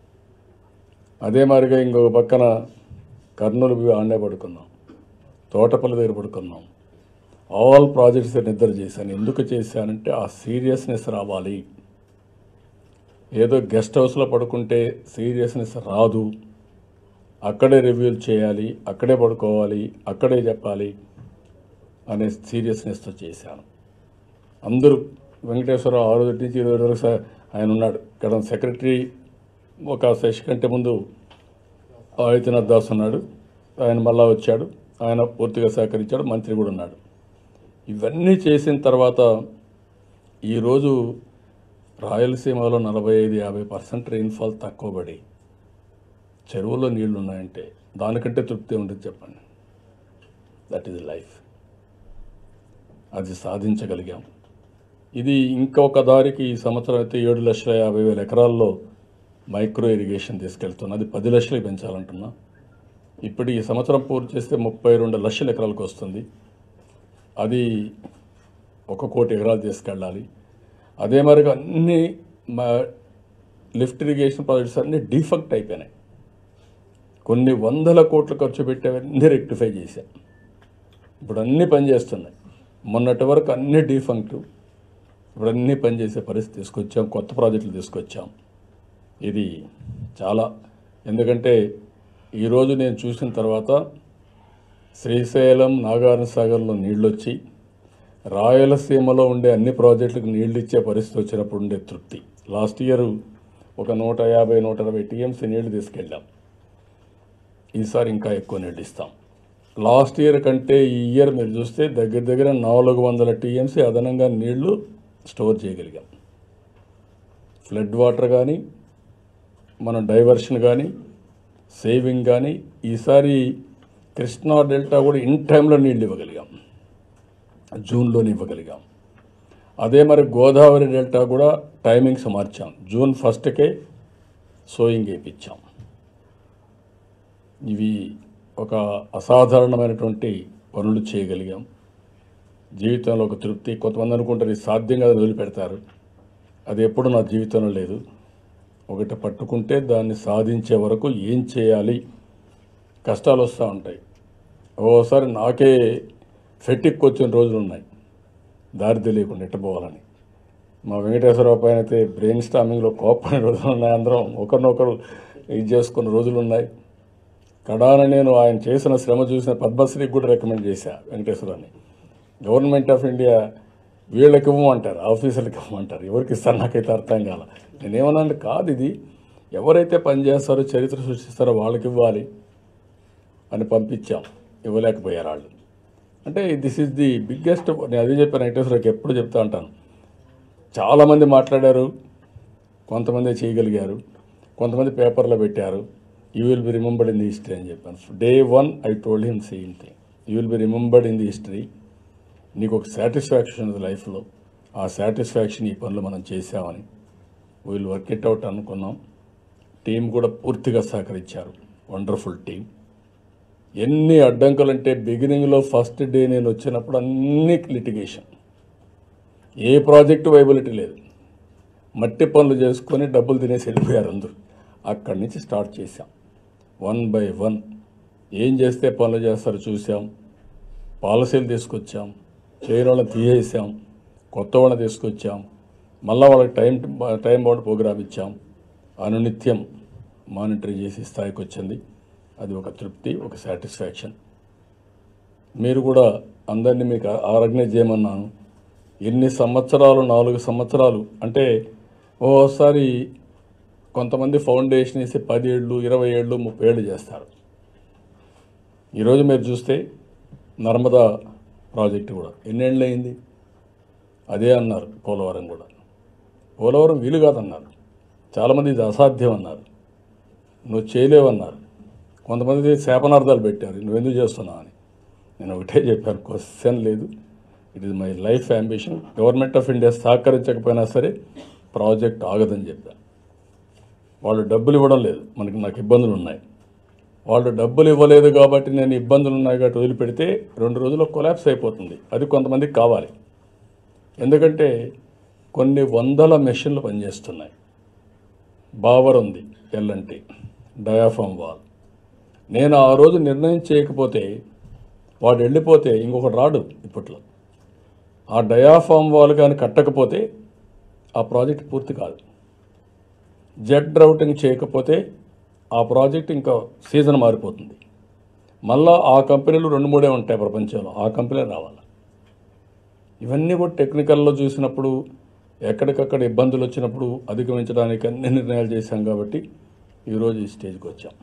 అదే మాదిరిగా ఇంకొక పక్కన కర్నూలు పోయి ఆడనే పడుకున్నాం తోటపల్లి దగ్గర పడుకున్నాం ఆల్ ప్రాజెక్ట్స్ నిద్ర చేశాను ఎందుకు చేశానంటే ఆ సీరియస్నెస్ రావాలి ఏదో గెస్ట్ హౌస్లో పడుకుంటే సీరియస్నెస్ రాదు అక్కడే రివ్యూలు చేయాలి అక్కడే పడుకోవాలి అక్కడే చెప్పాలి అనే సీరియస్నెస్తో చేశాను అందరూ వెంకటేశ్వరరావు ఆరు నుంచి ఇరవై వరకు స- ఆయన ఉన్నాడు ఇక్కడ సెక్రటరీ ఒక సెషన్ కంటే ముందు ఆదిత్యనాథ్ దాస్ ఉన్నాడు ఆయన మళ్ళా వచ్చాడు ఆయన పూర్తిగా సహకరించాడు మంత్రి కూడా ఉన్నాడు ఇవన్నీ చేసిన తర్వాత ఈరోజు రాయలసీమలో నలభై ఐదు యాభై పర్సెంట్ రెయిన్ఫాల్ తక్కువ పడి చెరువుల్లో నీళ్లు ఉన్నాయంటే దానికంటే తృప్తి ఉంటుంది చెప్పండి దట్ ఈజ్ లైఫ్ అది సాధించగలిగాం ఇది ఇంకొక దారికి ఈ సంవత్సరం అయితే ఏడు లక్షల యాభై వేల ఎకరాల్లో మైక్రో ఇరిగేషన్ తీసుకెళ్తున్నా అది పది లక్షలకు పెంచాలంటున్నా ఇప్పుడు ఈ సంవత్సరం పూర్తి చేస్తే ముప్పై రెండు లక్షల ఎకరాలకు వస్తుంది అది ఒక కోటి ఎకరాలు తీసుకెళ్ళాలి అదే మరిగా అన్ని మా లిఫ్ట్ ఇరిగేషన్ ప్రాజెక్ట్స్ అన్నీ డిఫెక్ట్ అయిపోయినాయి కొన్ని వందల కోట్లు ఖర్చు పెట్టేవన్నీ రెక్టిఫై చేశాం ఇప్పుడు అన్నీ పనిచేస్తున్నాయి మొన్నటి వరకు అన్ని డిఫంక్ట్ ఇప్పుడు అన్నీ పనిచేసే పరిస్థితి తీసుకొచ్చాం కొత్త ప్రాజెక్టులు తీసుకొచ్చాం ఇది చాలా ఎందుకంటే ఈరోజు నేను చూసిన తర్వాత శ్రీశైలం నాగార్జున సాగర్లో నీళ్ళు వచ్చి రాయలసీమలో ఉండే అన్ని ప్రాజెక్టులకు నీళ్ళు ఇచ్చే పరిస్థితి వచ్చినప్పుడు ఉండే తృప్తి లాస్ట్ ఇయర్ ఒక నూట యాభై నూట అరవై టీఎంసీ నీళ్లు తీసుకెళ్ళాం ఈసారి ఇంకా ఎక్కువ నీళ్ళు ఇస్తాం లాస్ట్ ఇయర్ కంటే ఈ ఇయర్ మీరు చూస్తే దగ్గర దగ్గర నాలుగు వందల టీఎంసీ అదనంగా నీళ్లు స్టోర్ చేయగలిగాం ఫ్లడ్ వాటర్ కానీ మన డైవర్షన్ కానీ సేవింగ్ కానీ ఈసారి కృష్ణా డెల్టా కూడా ఇన్ టైంలో నీళ్ళు ఇవ్వగలిగాం జూన్లోనే ఇవ్వగలిగాం అదే మరి గోదావరి డెల్టా కూడా టైమింగ్స్ మార్చాం జూన్ ఫస్ట్కే సోయింగ్ వేయించాం ఇవి ఒక అసాధారణమైనటువంటి పనులు చేయగలిగాం జీవితంలో ఒక తృప్తి కొంతమంది అనుకుంటారు ఇది సాధ్యం కాదు వదిలిపెడతారు అది ఎప్పుడు నా జీవితంలో లేదు ఒకటి పట్టుకుంటే దాన్ని సాధించే వరకు ఏం చేయాలి కష్టాలు వస్తూ ఉంటాయి ఓసారి నాకే ఫెట్టిక్ వచ్చిన రోజులు ఉన్నాయి దారి తెలియకుండా ఎట్టపోవాలని మా వెంకటేశ్వరరావు పైన అయితే బ్రెయిన్ స్టామింగ్లో కోపని రోజులు ఉన్నాయి అందరం ఒకరినొకరు ఇది చేసుకున్న రోజులు ఉన్నాయి కడాన నేను ఆయన చేసిన శ్రమ చూసిన పద్మశ్రీకి కూడా రికమెండ్ చేశా వెంకటేశ్వరాన్ని గవర్నమెంట్ ఆఫ్ ఇండియా వీళ్ళకి ఇవ్వమంటారు ఆఫీసర్లకు ఇవ్వమంటారు ఎవరికి ఇస్తారు నాకైతే అర్థం కాల నేనేమన్నా కాదు ఇది ఎవరైతే పనిచేస్తారో చరిత్ర సృష్టిస్తారో వాళ్ళకి ఇవ్వాలి అని పంపించాం ఇవ్వలేకపోయారు వాళ్ళు అంటే దిస్ ఈజ్ ది బిగ్గెస్ట్ నేను అదే చెప్పాను వెంకటేశ్వరకి ఎప్పుడు చెప్తా ఉంటాను చాలామంది మాట్లాడారు కొంతమంది చేయగలిగారు కొంతమంది పేపర్లో పెట్టారు you will be remembered in the history అని చెప్పాను day one I told him same thing you will be remembered in the history నీకు ఒక సాటిస్ఫాక్షన్ ఉంది లైఫ్లో ఆ సాటిస్ఫాక్షన్ ఈ పనులు మనం చేసామని విల్ వర్క్ ఇట్ అవుట్ అనుకున్నాం టీం కూడా పూర్తిగా సహకరించారు వండర్ఫుల్ టీం ఎన్ని అడ్డంకులంటే బిగినింగ్లో ఫస్ట్ డే నేను వచ్చినప్పుడు అన్ని లిటిగేషన్ ఏ ప్రాజెక్టు వైబిలిటీ లేదు మట్టి పనులు చేసుకొని డబ్బులు తినేసి వెళ్ళిపోయారు అందరూ అక్కడి నుంచి స్టార్ట్ చేశాం వన్ బై వన్ ఏం చేస్తే పనులు చేస్తారో చూసాం పాలసీలు తీసుకొచ్చాం చేయని వాళ్ళని తీసేసాం కొత్త వాళ్ళని తీసుకొచ్చాం మళ్ళీ వాళ్ళకి టైం టైం బౌండ్ ప్రోగ్రామ్ ఇచ్చాం అనునిత్యం మానిటర్ చేసి స్థాయికి వచ్చింది అది ఒక తృప్తి ఒక సాటిస్ఫాక్షన్ మీరు కూడా అందరినీ మీకు ఆర్గనైజ్ చేయమన్నాను ఎన్ని సంవత్సరాలు నాలుగు సంవత్సరాలు అంటే ఓసారి కొంతమంది ఫౌండేషన్ వేసి పది ఏళ్ళు ఇరవై ఏళ్ళు ముప్పై ఏళ్ళు చేస్తారు ఈరోజు మీరు చూస్తే నర్మదా ప్రాజెక్టు కూడా ఎన్నేళ్ళు అయింది అదే అన్నారు పోలవరం కూడా పోలవరం వీలు కాదన్నారు చాలామంది ఇది అసాధ్యం అన్నారు నువ్వు చేయలేవన్నారు కొంతమంది శాపనార్థాలు పెట్టారు నువ్వెందుకు చేస్తున్నావు అని నేను ఒకటే చెప్పాను క్వశ్చన్ లేదు it is my life ambition government of India సహకరించకపోయినా సరే ప్రాజెక్ట్ ఆగదని చెప్పాను వాళ్ళు డబ్బులు ఇవ్వడం లేదు మనకి నాకు ఇబ్బందులు ఉన్నాయి వాళ్ళు డబ్బులు ఇవ్వలేదు కాబట్టి నేను ఇబ్బందులు ఉన్నాయి కాబట్టి వదిలిపెడితే రెండు రోజుల్లో కొలాప్స్ అయిపోతుంది అది కొంతమందికి కావాలి ఎందుకంటే కొన్ని వందల మెషిన్లు పనిచేస్తున్నాయి బావర్ ఉంది ఎల్ఎన్టీ డయాఫామ్ వాల్ నేను ఆ రోజు నిర్ణయం చేయకపోతే వాడు వెళ్ళిపోతే ఇంకొకటి రాడు ఇప్పట్లో ఆ డయాఫామ్ వాల్ కానీ కట్టకపోతే ఆ ప్రాజెక్ట్ పూర్తి కాదు జెడ్ రౌటింగ్ చేయకపోతే ఆ ప్రాజెక్ట్ ఇంకా సీజన్ మారిపోతుంది మళ్ళా ఆ కంపెనీలు రెండు మూడే ఉంటాయి ప్రపంచంలో ఆ కంపెనీ రావాలి ఇవన్నీ కూడా టెక్నికల్లో చూసినప్పుడు ఎక్కడికక్కడ ఇబ్బందులు వచ్చినప్పుడు అధిగమించడానికి అన్ని నిర్ణయాలు చేశాం కాబట్టి ఈరోజు ఈ స్టేజ్కి వచ్చాం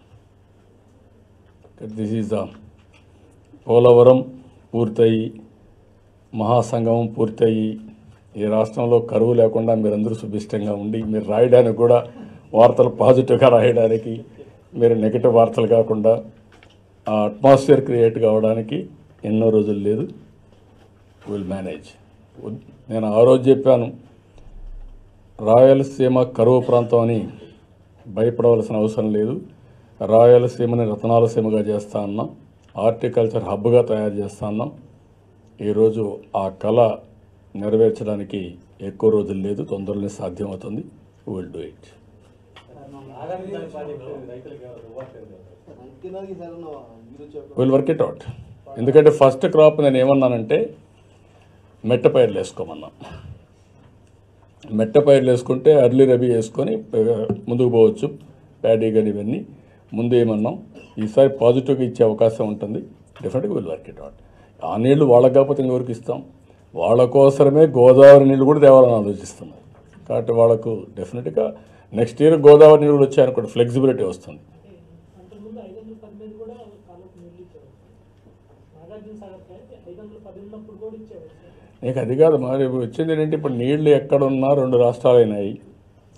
దిస్ ఈజ్ ద పోలవరం పూర్తయి మహాసంగమం పూర్తయి ఈ రాష్ట్రంలో కరువు లేకుండా మీరందరూ సుభిష్టంగా ఉండి మీరు రాయడానికి కూడా వార్తలు పాజిటివ్గా రాయడానికి మీరు నెగిటివ్ వార్తలు కాకుండా ఆ అట్మాస్ఫియర్ క్రియేట్ కావడానికి ఎన్నో రోజులు లేదు విల్ మేనేజ్ నేను ఆ రోజు చెప్పాను రాయలసీమ కరువు ప్రాంతం అని భయపడవలసిన అవసరం లేదు రాయలసీమని రతనాలసీమగా చేస్తా ఉన్నాం హార్టికల్చర్ హబ్గా తయారు చేస్తా ఉన్నాం ఈరోజు ఆ కళ నెరవేర్చడానికి ఎక్కువ రోజులు లేదు తొందరలోనే సాధ్యమవుతుంది will do it Nagarjuna project రైతులకి ఎవరు ఇవ్వట్లేదు కదా. తినడానికి సరైన మీరు చెప్పండి విల్ వర్క్ ఇట్ అవుట్ ఎందుకంటే ఫస్ట్ క్రాప్ నేను ఏమన్నానంటే మెట్ట పైర్లు వేసుకోమన్నా మెట్ట పైర్లు వేసుకుంటే అర్లీ రబీ వేసుకొని ఆ, ముందుకు పోవచ్చు ప్యాడీ కానీ ఇవన్నీ ముందు ఏమన్నాం ఈసారి పాజిటివ్గా ఇచ్చే అవకాశం ఉంటుంది డెఫినెట్గా విల్ వర్క్ ఇట్ అవుట్ ఆ నీళ్లు వాళ్ళకి కాకపోతే ఇంకెవరికి ఇస్తాం వాళ్ళ కోసమే గోదావరి నీళ్ళు కూడా తేవాలని ఆలోచిస్తున్నాం కాబట్టి వాళ్ళకు డెఫినెట్గా నెక్స్ట్ ఇయర్ గోదావరి నీళ్ళు వచ్చాయనుకోండి ఫ్లెక్సిబిలిటీ వస్తుంది అంతకుముందు ఐదు వందల పది మీద కూడా కాలకు నీళ్ళు ఇచ్చేవారు నాగార్జున సాగర్కి అయితే ఐదు వందల పది ఉన్నప్పుడు కూడా ఇచ్చేవారు సార్ నీకు అది కాదు మరి వచ్చింది ఏంటంటే ఇప్పుడు నీళ్లు ఎక్కడున్నా రెండు రాష్ట్రాలు అయినాయి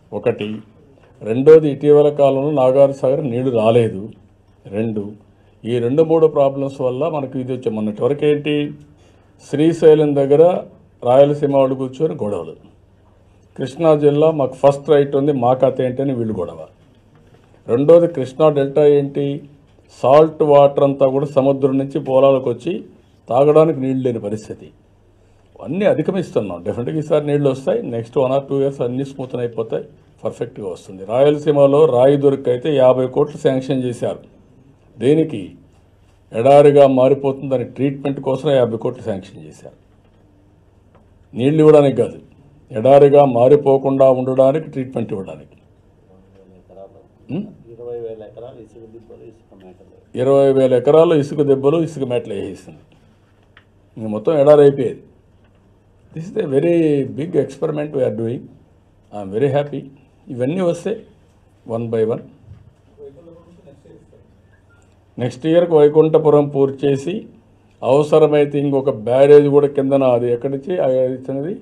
ఒకటి రెండోది ఇటీవల కాలంలో నాగార్ సాగర్ నీళ్లు రాలేదు రెండు ఈ రెండు మూడు ప్రాబ్లమ్స్ వల్ల మనకు ఇది వచ్చే మొన్నటి వరకు ఏంటి శ్రీశైలం దగ్గర రాయలసీమ వాళ్ళు కూర్చొని గొడవలు కృష్ణా జిల్లా మాకు ఫస్ట్ రైట్ ఉంది మా కథ ఏంటని వీళ్ళు గొడవ రెండోది కృష్ణా డెల్టా ఏంటి సాల్ట్ వాటర్ అంతా కూడా సముద్రం నుంచి పొలాలకు వచ్చి తాగడానికి నీళ్ళు లేని పరిస్థితి అన్నీ అధిగమిస్తున్నాం డెఫినెట్గా ఈసారి నీళ్ళు వస్తాయి next one or two years అన్నీ స్మూత్ అయిపోతాయి పర్ఫెక్ట్గా వస్తుంది రాయలసీమలో రాయి దొరికైతే యాభై కోట్లు శాంక్షన్ చేశారు దేనికి ఎడారిగా మారిపోతుంది దాని ట్రీట్మెంట్ కోసం యాభై కోట్లు శాంక్షన్ చేశారు నీళ్ళు ఇవ్వడానికి కాదు ఎడారిగా మారిపోకుండా ఉండడానికి ట్రీట్మెంట్ ఇవ్వడానికి ఉం? ఇరవై వేల ఎకరాలు ఇసుక దిబ్బలు ఇసుక మేకలు ఇరవై వేల ఎకరాలు ఇసుక దెబ్బలు ఇసుక మేటలు వేసేసింది ఇంక మొత్తం ఎడారి అయిపోయేది this is a very big experiment we're doing I'm very happy ఇవన్నీ వస్తే వన్ బై వన్ నెక్స్ట్ ఇయర్కి వైకుంఠపురం పూర్తి చేసి అవసరమైతే ఇంకొక బ్యారేజ్ కూడా కిందన అది ఎక్కడి నుంచి అది ఇచ్చినది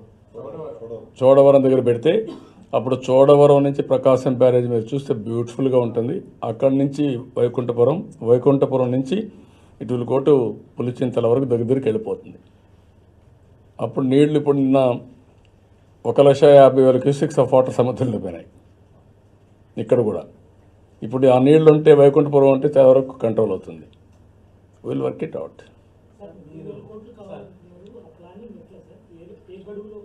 చోడవరం దగ్గర పెడితే అప్పుడు చోడవరం నుంచి ప్రకాశం బ్యారేజ్ మీరు చూస్తే బ్యూటిఫుల్గా ఉంటుంది అక్కడి నుంచి వైకుంఠపురం వైకుంఠపురం నుంచి ఇటు విల్ గో టు పులిచింతల వరకు దగ్గర దగ్గరికి వెళ్ళిపోతుంది అప్పుడు నీళ్లు ఇప్పుడు నిన్న ఒక లక్ష యాభై వేల క్యూసిక్స్ ఆఫ్ వాటర్ సముద్రంలో పోయినాయి ఇక్కడ కూడా ఇప్పుడు ఆ నీళ్లు ఉంటే వైకుంఠపురం ఉంటే చాలా వరకు కంట్రోల్ అవుతుంది will work it out sir ఇరవై వేల కోట్లు కావాలంటున్నారు ఆ ప్లానింగ్ ఎట్లా సార్ ఏ ఏ గడువులో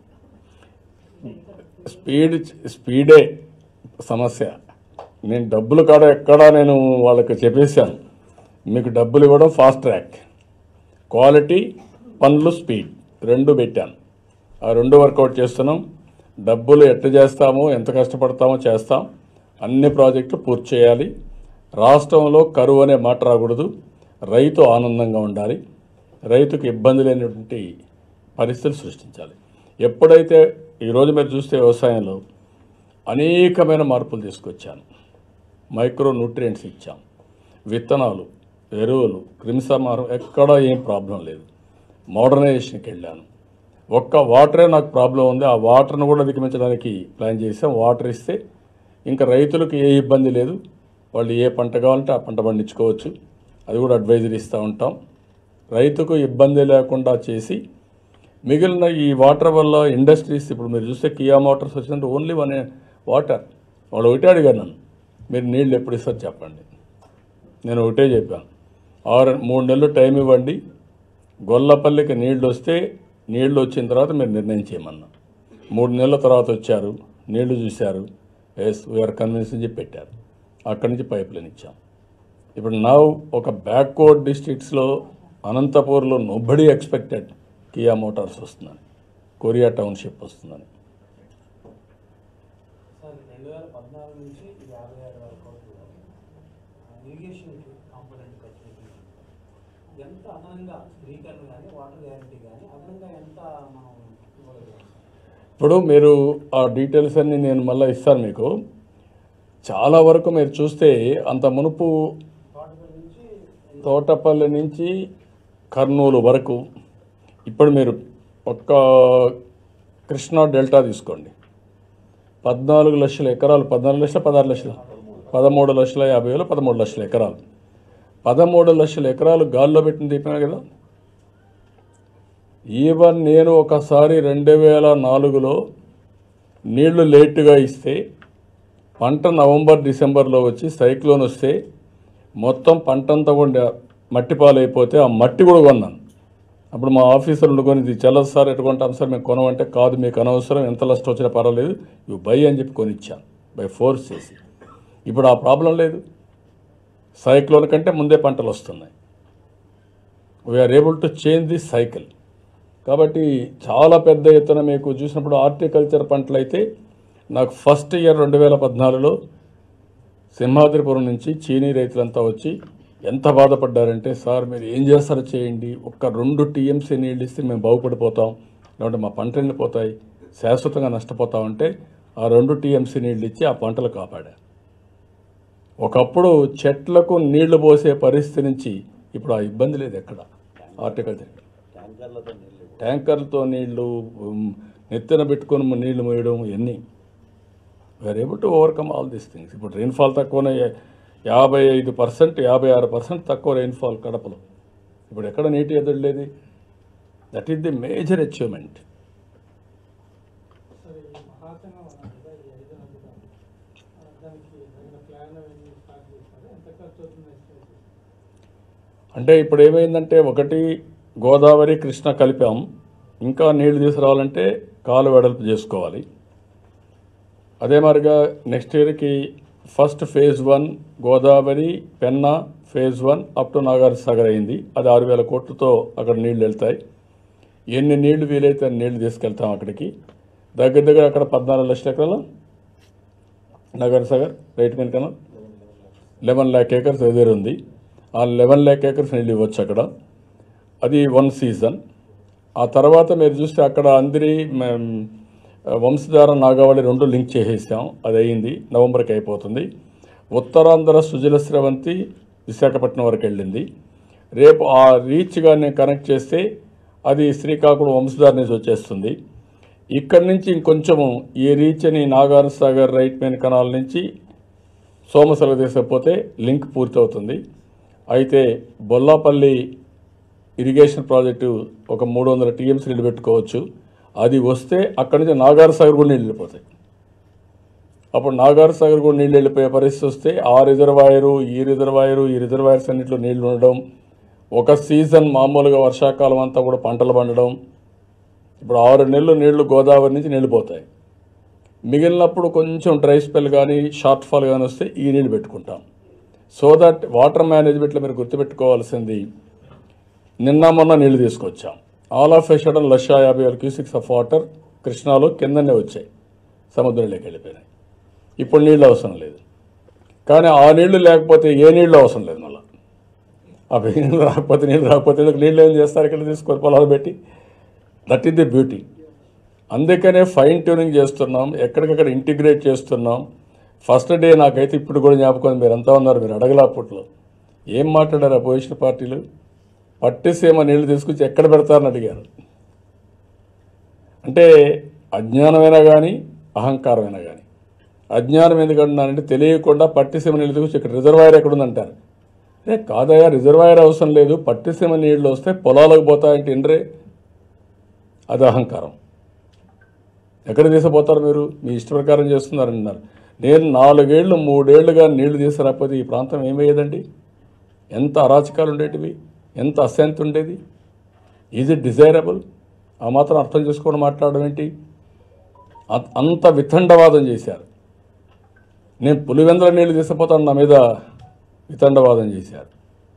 సార్ ఇంకా స్పీడ్ స్పీడే సమస్య నేను డబ్బులు కాడ ఎక్కడా నేను వాళ్ళకి చెప్పేశాను మీకు డబ్బులు ఇవ్వడం ఫాస్ట్ ట్రాక్ క్వాలిటీ పనులు స్పీడ్ రెండు పెట్టాను ఆ రెండు వర్కౌట్ చేస్తున్నాం డబ్బులు ఎట్ట చేస్తామో ఎంత కష్టపడతామో చేస్తాం అన్ని ప్రాజెక్టులు పూర్తి చేయాలి రాష్ట్రంలో కరువు అనే మాట రాకూడదు రైతు ఆనందంగా ఉండాలి రైతుకు ఇబ్బంది లేనటువంటి పరిస్థితులు సృష్టించాలి ఎప్పుడైతే ఈరోజు మీరు చూస్తే వ్యవసాయంలో అనేకమైన మార్పులు తీసుకొచ్చాను మైక్రో న్యూట్రియంట్స్ ఇచ్చాం విత్తనాలు ఎరువులు క్రిమిసంహారం ఎక్కడా ఏం ప్రాబ్లం లేదు మోడర్నైజేషన్కి వెళ్ళాను ఒక్క వాటరే నాకు ప్రాబ్లం ఉంది ఆ వాటర్ను కూడా అధిగమించడానికి ప్లాన్ చేసాం వాటర్ ఇస్తే ఇంకా రైతులకు ఏ ఇబ్బంది లేదు వాళ్ళు ఏ పంట కావాలంటే ఆ పంట పండించుకోవచ్చు అది కూడా అడ్వైజరీ ఇస్తూ ఉంటాం రైతుకు ఇబ్బంది లేకుండా చేసి మిగిలిన ఈ వాటర్ వల్ల ఇండస్ట్రీస్ ఇప్పుడు మీరు చూస్తే కియా మోటార్స్ వచ్చినట్టు ఓన్లీ వన్ వాటర్ వాళ్ళు ఒకటే అడిగారు నన్ను మీరు నీళ్ళు ఎప్పుడు ఇస్తారు చెప్పండి నేను ఒకటే చెప్పాను ఆరు మూడు నెలలు టైం ఇవ్వండి గొల్లపల్లికి నీళ్లు వస్తే నీళ్లు వచ్చిన తర్వాత మీరు నిర్ణయం చేయమన్నా మూడు నెలల తర్వాత వచ్చారు నీళ్లు చూశారు ఎస్ వీఆర్ కన్విన్స్ అని చెప్పి పెట్టారు అక్కడి నుంచి పైప్ లైన్ ఇచ్చాం ఇప్పుడు నా ఒక బ్యాక్వర్డ్ డిస్ట్రిక్ట్స్లో అనంతపూర్లో నొబ్బడి ఎక్స్పెక్టెడ్ కియా మోటార్స్ వస్తుందని కొరియా టౌన్షిప్ వస్తుందని సార్ రెండు వేల పద్నాలుగు నుంచి యాభై ఆరు వేల కోట్లు ఇరిగేషన్ కాంపోనెంట్ ఖర్చు పెట్టింది. ఎంత అదనంగా స్త్రీకరణ కానీ వాటర్ గ్యారంటీ కానీ అదనంగా ఎంత మనం ఇవ్వగలిగాం ఇప్పుడు మీరు ఆ డీటెయిల్స్ అన్ని నేను మళ్ళీ ఇస్తాను మీకు చాలా వరకు మీరు చూస్తే అంత మునుపు తోటపల్లి నుంచి తోటపల్లి నుంచి కర్నూలు వరకు ఇప్పుడు మీరు ఒక్క కృష్ణా డెల్టా తీసుకోండి పద్నాలుగు లక్షల ఎకరాలు పద్నాలుగు లక్షల పదహారు లక్షల పదమూడు లక్షల యాభై వేలు పదమూడు లక్షల ఎకరాలు పదమూడు లక్షల ఎకరాలు గాల్లో పెట్టిన దీపమే కదా ఈవెన్ నేను ఒకసారి రెండు వేల నాలుగులో నీళ్లు లేటుగా ఇస్తే పంట నవంబర్ డిసెంబర్లో వచ్చి సైక్లోన్ వస్తే మొత్తం పంట అంతా కూడా మట్టి పాలైపోతే ఆ మట్టి కూడా కొన్నాను అప్పుడు మా ఆఫీసర్ ఉండుకొని ఇది చల్లదు సార్ ఎటు కొంటాం సార్ మేము కొనమంటే కాదు మీకు అనవసరం ఎంత నష్టం వచ్చినా పర్వాలేదు ఇవి బై అని చెప్పి కొనిచ్చాను బై ఫోర్స్ చేసి ఇప్పుడు ఆ ప్రాబ్లం లేదు సైక్లోన్ కంటే ముందే పంటలు వస్తున్నాయి we're able to change the cycle కాబట్టి చాలా పెద్ద ఎత్తున మీకు చూసినప్పుడు హార్టికల్చర్ పంటలు అయితే నాకు ఫస్ట్ ఇయర్ రెండు వేల పద్నాలుగులో సింహాద్రిపురం నుంచి చీనీ రైతులంతా వచ్చి ఎంత బాధపడ్డారంటే సార్ మీరు ఏం చేస్తారో చేయండి ఒక్క రెండు టీఎంసీ నీళ్ళు ఇస్తే మేము బాగుపడిపోతాం లేదంటే మా పంట ఎండిపోతాయి శాశ్వతంగా నష్టపోతామంటే ఆ రెండు టీఎంసీ నీళ్ళు ఇచ్చి ఆ పంటలు కాపాడా ఒకప్పుడు చెట్లకు నీళ్లు పోసే పరిస్థితి నుంచి ఇప్పుడు ఆ ఇబ్బంది లేదు ఎక్కడ హార్టికల్చర్ ట్యాంకర్లతో నీళ్ళు ట్యాంకర్లతో నీళ్లు ఉమ్, నెత్తిన పెట్టుకొని నీళ్లు మోయడం ఇవన్నీ we're able to overcome all these things ఇప్పుడు రెయిన్ఫాల్ తక్కువనే యాభై ఐదు పర్సెంట్ యాభై ఆరు పర్సెంట్ తక్కువ రెయిన్ఫాల్ కడపలో ఇప్పుడు ఎక్కడ నీటి ఎదురు లేదు that is the major achievement సరే ఈ మహాసంగం అన్నారు కదా ఈ ఐదు నదులు ఆ, దానికి తగిన ప్లాన్ అవన్నీ స్టార్ట్ చేస్తారు ఎంత ఖర్చు అవుతుంది ఎస్టిమేట్ చేస్తారు? అంటే ఇప్పుడు ఏమైందంటే ఒకటి గోదావరి కృష్ణ కలిపాం ఇంకా నీళ్లు తీసుకురావాలంటే కాలు వెడల్పు చేసుకోవాలి అదే మాదిరిగా నెక్స్ట్ ఇయర్కి first phase one Godavari Penna phase one up to Nagar Sagar అయింది అది ఆరు వేల కోట్లతో అక్కడ నీళ్లు వెళ్తాయి ఎన్ని నీళ్లు వీలైతే అన్ని నీళ్లు తీసుకెళ్తాం అక్కడికి దగ్గర దగ్గర అక్కడ పద్నాలుగు లక్షల ఎకరాలు నాగార్ సాగర్ రైట్ మెన్ కన్నా లెవెన్ ల్యాక్ ఏకర్స్ ఎదురు ఉంది ఆ లెవెన్ ల్యాక్ ఏకర్స్ నీళ్ళు ఇవ్వచ్చు అక్కడ అది వన్ సీజన్ ఆ తర్వాత మీరు చూస్తే అక్కడ అందరి వంశధార నాగావళి రెండు లింక్ చేసేసాం అది అయింది నవంబర్కి అయిపోతుంది ఉత్తరాంధ్ర సుజల స్రవంతి విశాఖపట్నం వరకు వెళ్ళింది రేపు ఆ రీచ్ కానీ కనెక్ట్ చేస్తే అది శ్రీకాకుళం వంశధార నుంచి వచ్చేస్తుంది ఇక్కడి నుంచి ఇంకొంచెము ఈ రీచ్ అని Nagar Sagar right main canal నుంచి సోమసల తీసుకపోతే లింక్ పూర్తవుతుంది అయితే బొల్లాపల్లి ఇరిగేషన్ ప్రాజెక్టు ఒక మూడు వందల టీఎంసీ నీళ్ళు పెట్టుకోవచ్చు అది వస్తే అక్కడి నుంచి నాగార్ సాగర్ కూడా నీళ్ళు వెళ్ళిపోతాయి అప్పుడు నాగార్ సాగర్ కూడా నీళ్ళు వెళ్ళిపోయే పరిస్థితి వస్తే ఆ రిజర్వాయరు ఈ రిజర్వాయరు ఈ రిజర్వాయర్స్ అన్నింటిలో నీళ్లు ఉండడం ఒక సీజన్ మామూలుగా వర్షాకాలం అంతా కూడా పంటలు పండడం ఇప్పుడు ఆరు నెలలు నీళ్లు గోదావరి నుంచి నీళ్ళు పోతాయి మిగిలినప్పుడు కొంచెం డ్రై స్పెల్ కానీ షార్ట్ ఫాల్ కానీ వస్తే ఈ నీళ్ళు పెట్టుకుంటాం సో దట్ వాటర్ మేనేజ్మెంట్లో మీరు గుర్తుపెట్టుకోవాల్సింది నిన్న మొన్న నీళ్లు తీసుకొచ్చాం ఆల్ ఆఫ్ ఎ షడన్ లక్ష యాభై వేల క్యూసిక్స్ ఆఫ్ వాటర్ కృష్ణాలో కిందనే వచ్చాయి సముద్రంలోకి వెళ్ళిపోయినాయి ఇప్పుడు నీళ్ళు అవసరం లేదు కానీ ఆ నీళ్లు లేకపోతే ఏ నీళ్ళు అవసరం లేదు మళ్ళీ ఆ నీళ్ళు రాకపోతే నీళ్ళు రాకపోతే ఎందుకు నీళ్ళు ఏం చేస్తారు ఇక్కడ తీసుకొని పొలాలు పెట్టి దట్ ఈస్ ది బ్యూటీ అందుకనే ఫైన్ ట్యూనింగ్ చేస్తున్నాం ఎక్కడికక్కడ ఇంటిగ్రేట్ చేస్తున్నాం ఫస్ట్ డే నాకైతే ఇప్పుడు కూడా జ్ఞాపకం ఉంది. మీరు అంతా ఉన్నారు మీరు అడగల అప్పట్లో ఏం మాట్లాడారు అపోజిషన్ పార్టీలు పట్టిసీమ నీళ్లు తీసుకొచ్చి ఎక్కడ పెడతారని అడిగారు అంటే అజ్ఞానమైనా కానీ అహంకారమైనా కానీ అజ్ఞానం ఎందుకంటున్నానంటే తెలియకుండా పట్టిసీమ నీళ్ళు తీసుకొచ్చి ఇక్కడ రిజర్వాయర్ ఎక్కడుందంటారు అరే కాదయా రిజర్వాయర్ అవసరం లేదు పట్టిసీమ నీళ్ళు వస్తే పొలాలకు పోతాయంటే ఇండ్రే అది అహంకారం ఎక్కడ తీసుకుపోతారు మీరు మీ ఇష్ట ప్రకారం చేస్తున్నారన్నారు నేను నాలుగేళ్లు మూడేళ్లుగా నీళ్లు తీసుకురాకపోతే ఈ ప్రాంతం ఏమయ్యేదండి ఎంత అరాచకాలు ఉండేటివి ఎంత అశాంతి ఉండేది ఈజ్ ఇట్ డిజైరబుల్ ఆ మాత్రం అర్థం చేసుకోవడం మాట్లాడడం ఏంటి అ- అంత వితండవాదం చేశారు నేను పులివెందుల నీళ్లు తీసుకుపోతాను నా మీద వితండవాదం చేశారు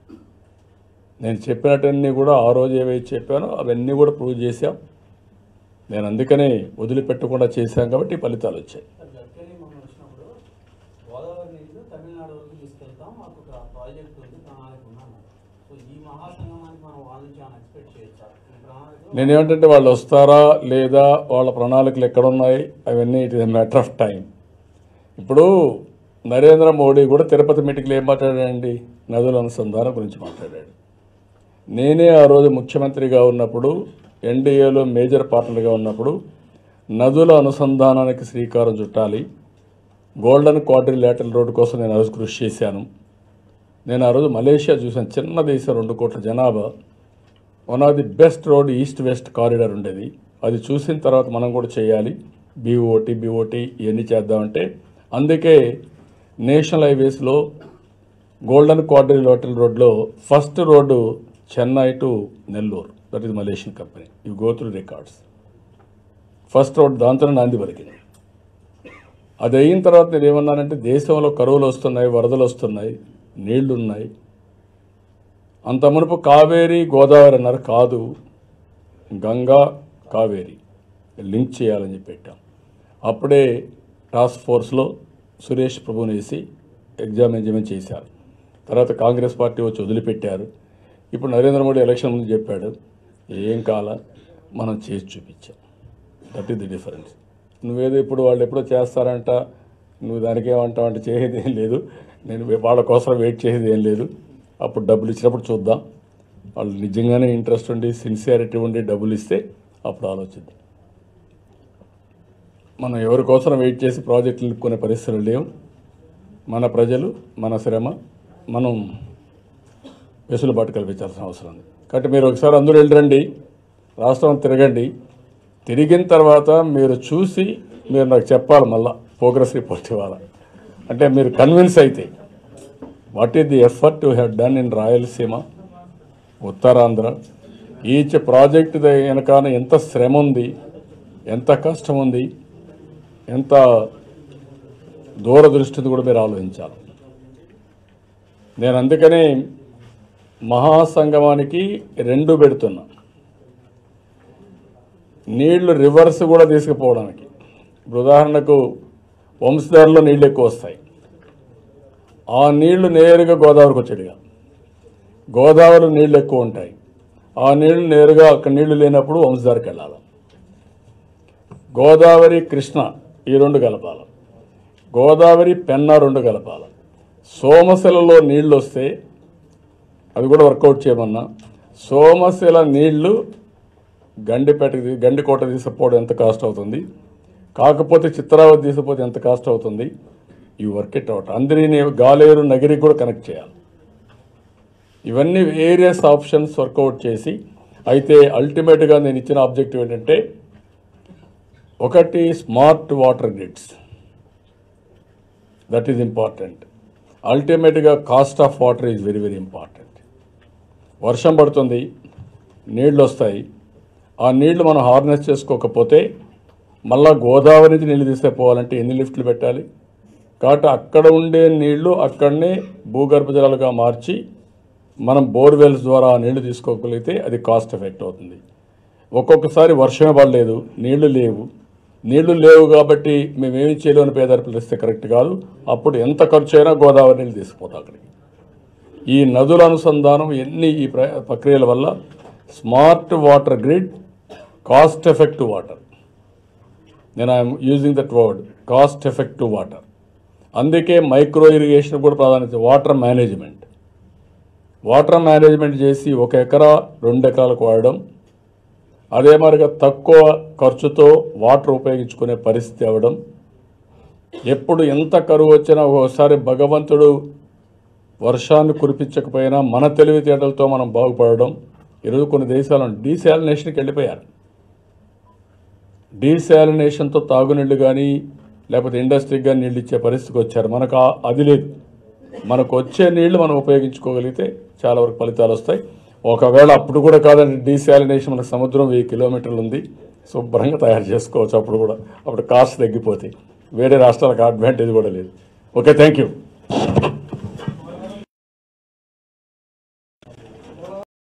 నేను చెప్పినట్టన్నీ కూడా ఆ రోజు ఏవైతే చెప్పానో అవన్నీ కూడా ప్రూవ్ చేశాం నేను అందుకనే వదిలిపెట్టకుండా చేశాం కాబట్టి ఈ ఫలితాలు వచ్చాయి సార్ గడ్కరీ మొన్న వచ్చినప్పుడు గోదావరి నీళ్ళు తమిళనాడు వరకు తీసుకెళ్తాం మాకు ఒక ప్రాజెక్ట్ ఉంది ప్రణాళిక ఉన్నాను సో ఈ మహాసంగమానికి మనం వాళ్ళ నుంచి ఏమైనా ఎక్స్పెక్ట్ చేయొచ్చా ఈ ప్రణాళిక నేనేమంటే వాళ్ళు వస్తారా లేదా వాళ్ళ ప్రణాళికలు ఎక్కడున్నాయి అవన్నీ it is matter of time ఇప్పుడు నరేంద్ర మోడీ కూడా తిరుపతి మీటింగ్లో ఏం మాట్లాడాడండి నదుల అనుసంధానం గురించి మాట్లాడాడు నేనే ఆ రోజు ముఖ్యమంత్రిగా ఉన్నప్పుడు ఎన్డీఏలో మేజర్ పార్ట్నర్గా ఉన్నప్పుడు నదుల అనుసంధానానికి శ్రీకారం చుట్టాలి గోల్డెన్ క్వాడ్రిలేటరల్ రోడ్డు కోసం నేను ఆ రోజు కృషి చేశాను నేను ఆ రోజు మలేషియా చూశాను చిన్న దేశం రెండు కోట్ల జనాభా one of the best road east west corridor ఉండేది అది చూసిన తర్వాత మనం కూడా చేయాలి బీఓటీ బీఓటీ ఇవన్నీ చేద్దామంటే అందుకే నేషనల్ హైవేస్లో గోల్డెన్ క్వాడ్రిలేటరల్ రోడ్లో first road Chennai to Nellore that is Malaysian company you go through records first road దాంతోనే నాంది పలికింది అది అయిన తర్వాత నేను ఏమన్నానంటే దేశంలో కరువులు వస్తున్నాయి వరదలు వస్తున్నాయి నీళ్లు ఉన్నాయి అంత మునుపు కావేరి గోదావరి అన్నారు కాదు గంగా కావేరి లింక్ చేయాలని చెప్పి పెట్టాం అప్పుడే టాస్క్ ఫోర్స్లో సురేష్ ప్రభుని వేసి ఎగ్జామినేషన్ చేశారు తర్వాత కాంగ్రెస్ పార్టీ వచ్చి వదిలిపెట్టారు ఇప్పుడు నరేంద్ర మోడీ ఎలక్షన్ ముందు చెప్పాడు ఏం కాల మనం చేసి చూపించాం దట్ ఈస్ ది డిఫరెన్స్ నువ్వేదో ఇప్పుడు వాళ్ళు ఎప్పుడో చేస్తారంట నువ్వు దానికి ఏమంటావు అంటే చేసేది ఏం లేదు నేను వాళ్ళ కోసం వెయిట్ చేసేది ఏం లేదు అప్పుడు డబ్బులు ఇచ్చినప్పుడు చూద్దాం వాళ్ళు నిజంగానే ఇంట్రెస్ట్ ఉండి సిన్సియారిటీ ఉండి డబ్బులు ఇస్తే అప్పుడు ఆలోచిద్దాం మనం ఎవరి కోసం వెయిట్ చేసి ప్రాజెక్టులు నిలుపుకునే పరిస్థితులు లేవు మన ప్రజలు మన శ్రమ మనం వెసులుబాటు కల్పించాల్సిన అవసరం ఉంది కాబట్టి మీరు ఒకసారి అందరూ వెళ్ళరండి రాష్ట్రం తిరగండి తిరిగిన తర్వాత మీరు చూసి మీరు నాకు చెప్పాలి మళ్ళా ప్రోగ్రెస్ రిపోర్ట్ ఇవ్వాలి అంటే మీరు కన్విన్స్ అయితే what is the effort to have done in Rayalaseema Uttarandhra each project వెనకాల ఎంత శ్రమ ఉంది ఎంత కష్టం ఉంది ఎంత దూరదృష్టిది కూడా మీరు ఆలోచించాలి నేను అందుకనే మహాసంగమానికి రెండు పెడుతున్నా నీళ్లు రివర్స్ కూడా తీసుకుపోవడానికి ఇప్పుడు ఉదాహరణకు వంశధారలో నీళ్ళు ఎక్కువ వస్తాయి ఆ నీళ్లు నేరుగా గోదావరికి వచ్చేట్టుగా గోదావరిలో నీళ్లు ఎక్కువ ఉంటాయి ఆ నీళ్లు నేరుగా అక్కడ నీళ్లు లేనప్పుడు వంశధారకి వెళ్ళాలి గోదావరి కృష్ణ ఈ రెండు కలపాలి గోదావరి పెన్నా రెండు కలపాలి సోమశిలలో నీళ్లు వస్తే అది కూడా వర్కౌట్ చేయమన్నా సోమశిల నీళ్లు గండిపేటకి గండికోట తీసుకుపోవడం ఎంత కాస్ట్ అవుతుంది కాకపోతే చిత్రావతి తీసుకుపోతే ఎంత కాస్ట్ అవుతుంది ఈ వర్క్ ఇట్ అవుట్ అందరినీ గాలేరు నగిరికి కూడా కనెక్ట్ చేయాలి ఇవన్నీ వేరియస్ ఆప్షన్స్ వర్కౌట్ చేసి అయితే అల్టిమేట్గా నేను ఇచ్చిన ఆబ్జెక్టివ్ ఏంటంటే ఒకటి smart water grids that is important అల్టిమేట్గా cost of water is very very important వర్షం పడుతుంది నీళ్ళు వస్తాయి ఆ నీళ్లు మనం హార్నెస్ చేసుకోకపోతే మళ్ళా గోదావరి నుంచి నీళ్ళు తీసుకుపోవాలంటే ఎన్ని లిఫ్ట్లు పెట్టాలి కాబట్టి అక్కడ ఉండే నీళ్లు అక్కడనే భూగర్భ జలాలుగా మార్చి మనం బోర్వెల్స్ ద్వారా ఆ నీళ్లు తీసుకోగలిగితే అది కాస్ట్ ఎఫెక్ట్ అవుతుంది ఒక్కొక్కసారి వర్షమే పడలేదు నీళ్లు లేవు నీళ్లు లేవు కాబట్టి మేమేమి చేయలేని పేదలు పిలిస్తే కరెక్ట్ కాదు అప్పుడు ఎంత ఖర్చు అయినా గోదావరి నీళ్ళు తీసుకుపోతాం అక్కడికి ఈ నదుల అనుసంధానం ఎన్ని ఈ ప్ర- ప్రక్రియల వల్ల smart water grid cost effective water నేను I'm using that word cost effective water అందుకే మైక్రో ఇరిగేషన్ కూడా ప్రాధాన్యత వాటర్ మేనేజ్మెంట్ వాటర్ మేనేజ్మెంట్ చేసి ఒక ఎకరా రెండు ఎకరాలకు వాడడం అదే మరిగా తక్కువ ఖర్చుతో వాటర్ ఉపయోగించుకునే పరిస్థితి అవ్వడం ఎప్పుడు ఎంత కరువు వచ్చినా ఒకసారి భగవంతుడు వర్షాన్ని కురిపించకపోయినా మన తెలివితేటలతో మనం బాగుపడడం ఈరోజు కొన్ని దేశాలను డీశాలినేషన్కి వెళ్ళిపోయారు డీశాలినేషన్తో తాగునీళ్ళు కానీ లేకపోతే ఇండస్ట్రీకి కానీ నీళ్ళు ఇచ్చే పరిస్థితికి వచ్చారు మనకు ఆ- అది లేదు మనకు వచ్చే నీళ్లు మనం ఉపయోగించుకోగలిగితే చాలా వరకు ఫలితాలు వస్తాయి ఒకవేళ అప్పుడు కూడా కాదండి డీశాలినేషన్ మనకు సముద్రం వెయ్యి కిలోమీటర్లు ఉంది శుభ్రంగా తయారు చేసుకోవచ్చు అప్పుడు కూడా అప్పుడు కాస్ట్ తగ్గిపోతాయి వేరే రాష్ట్రాలకు అడ్వాంటేజ్ కూడా లేదు ఓకే థ్యాంక్ యూ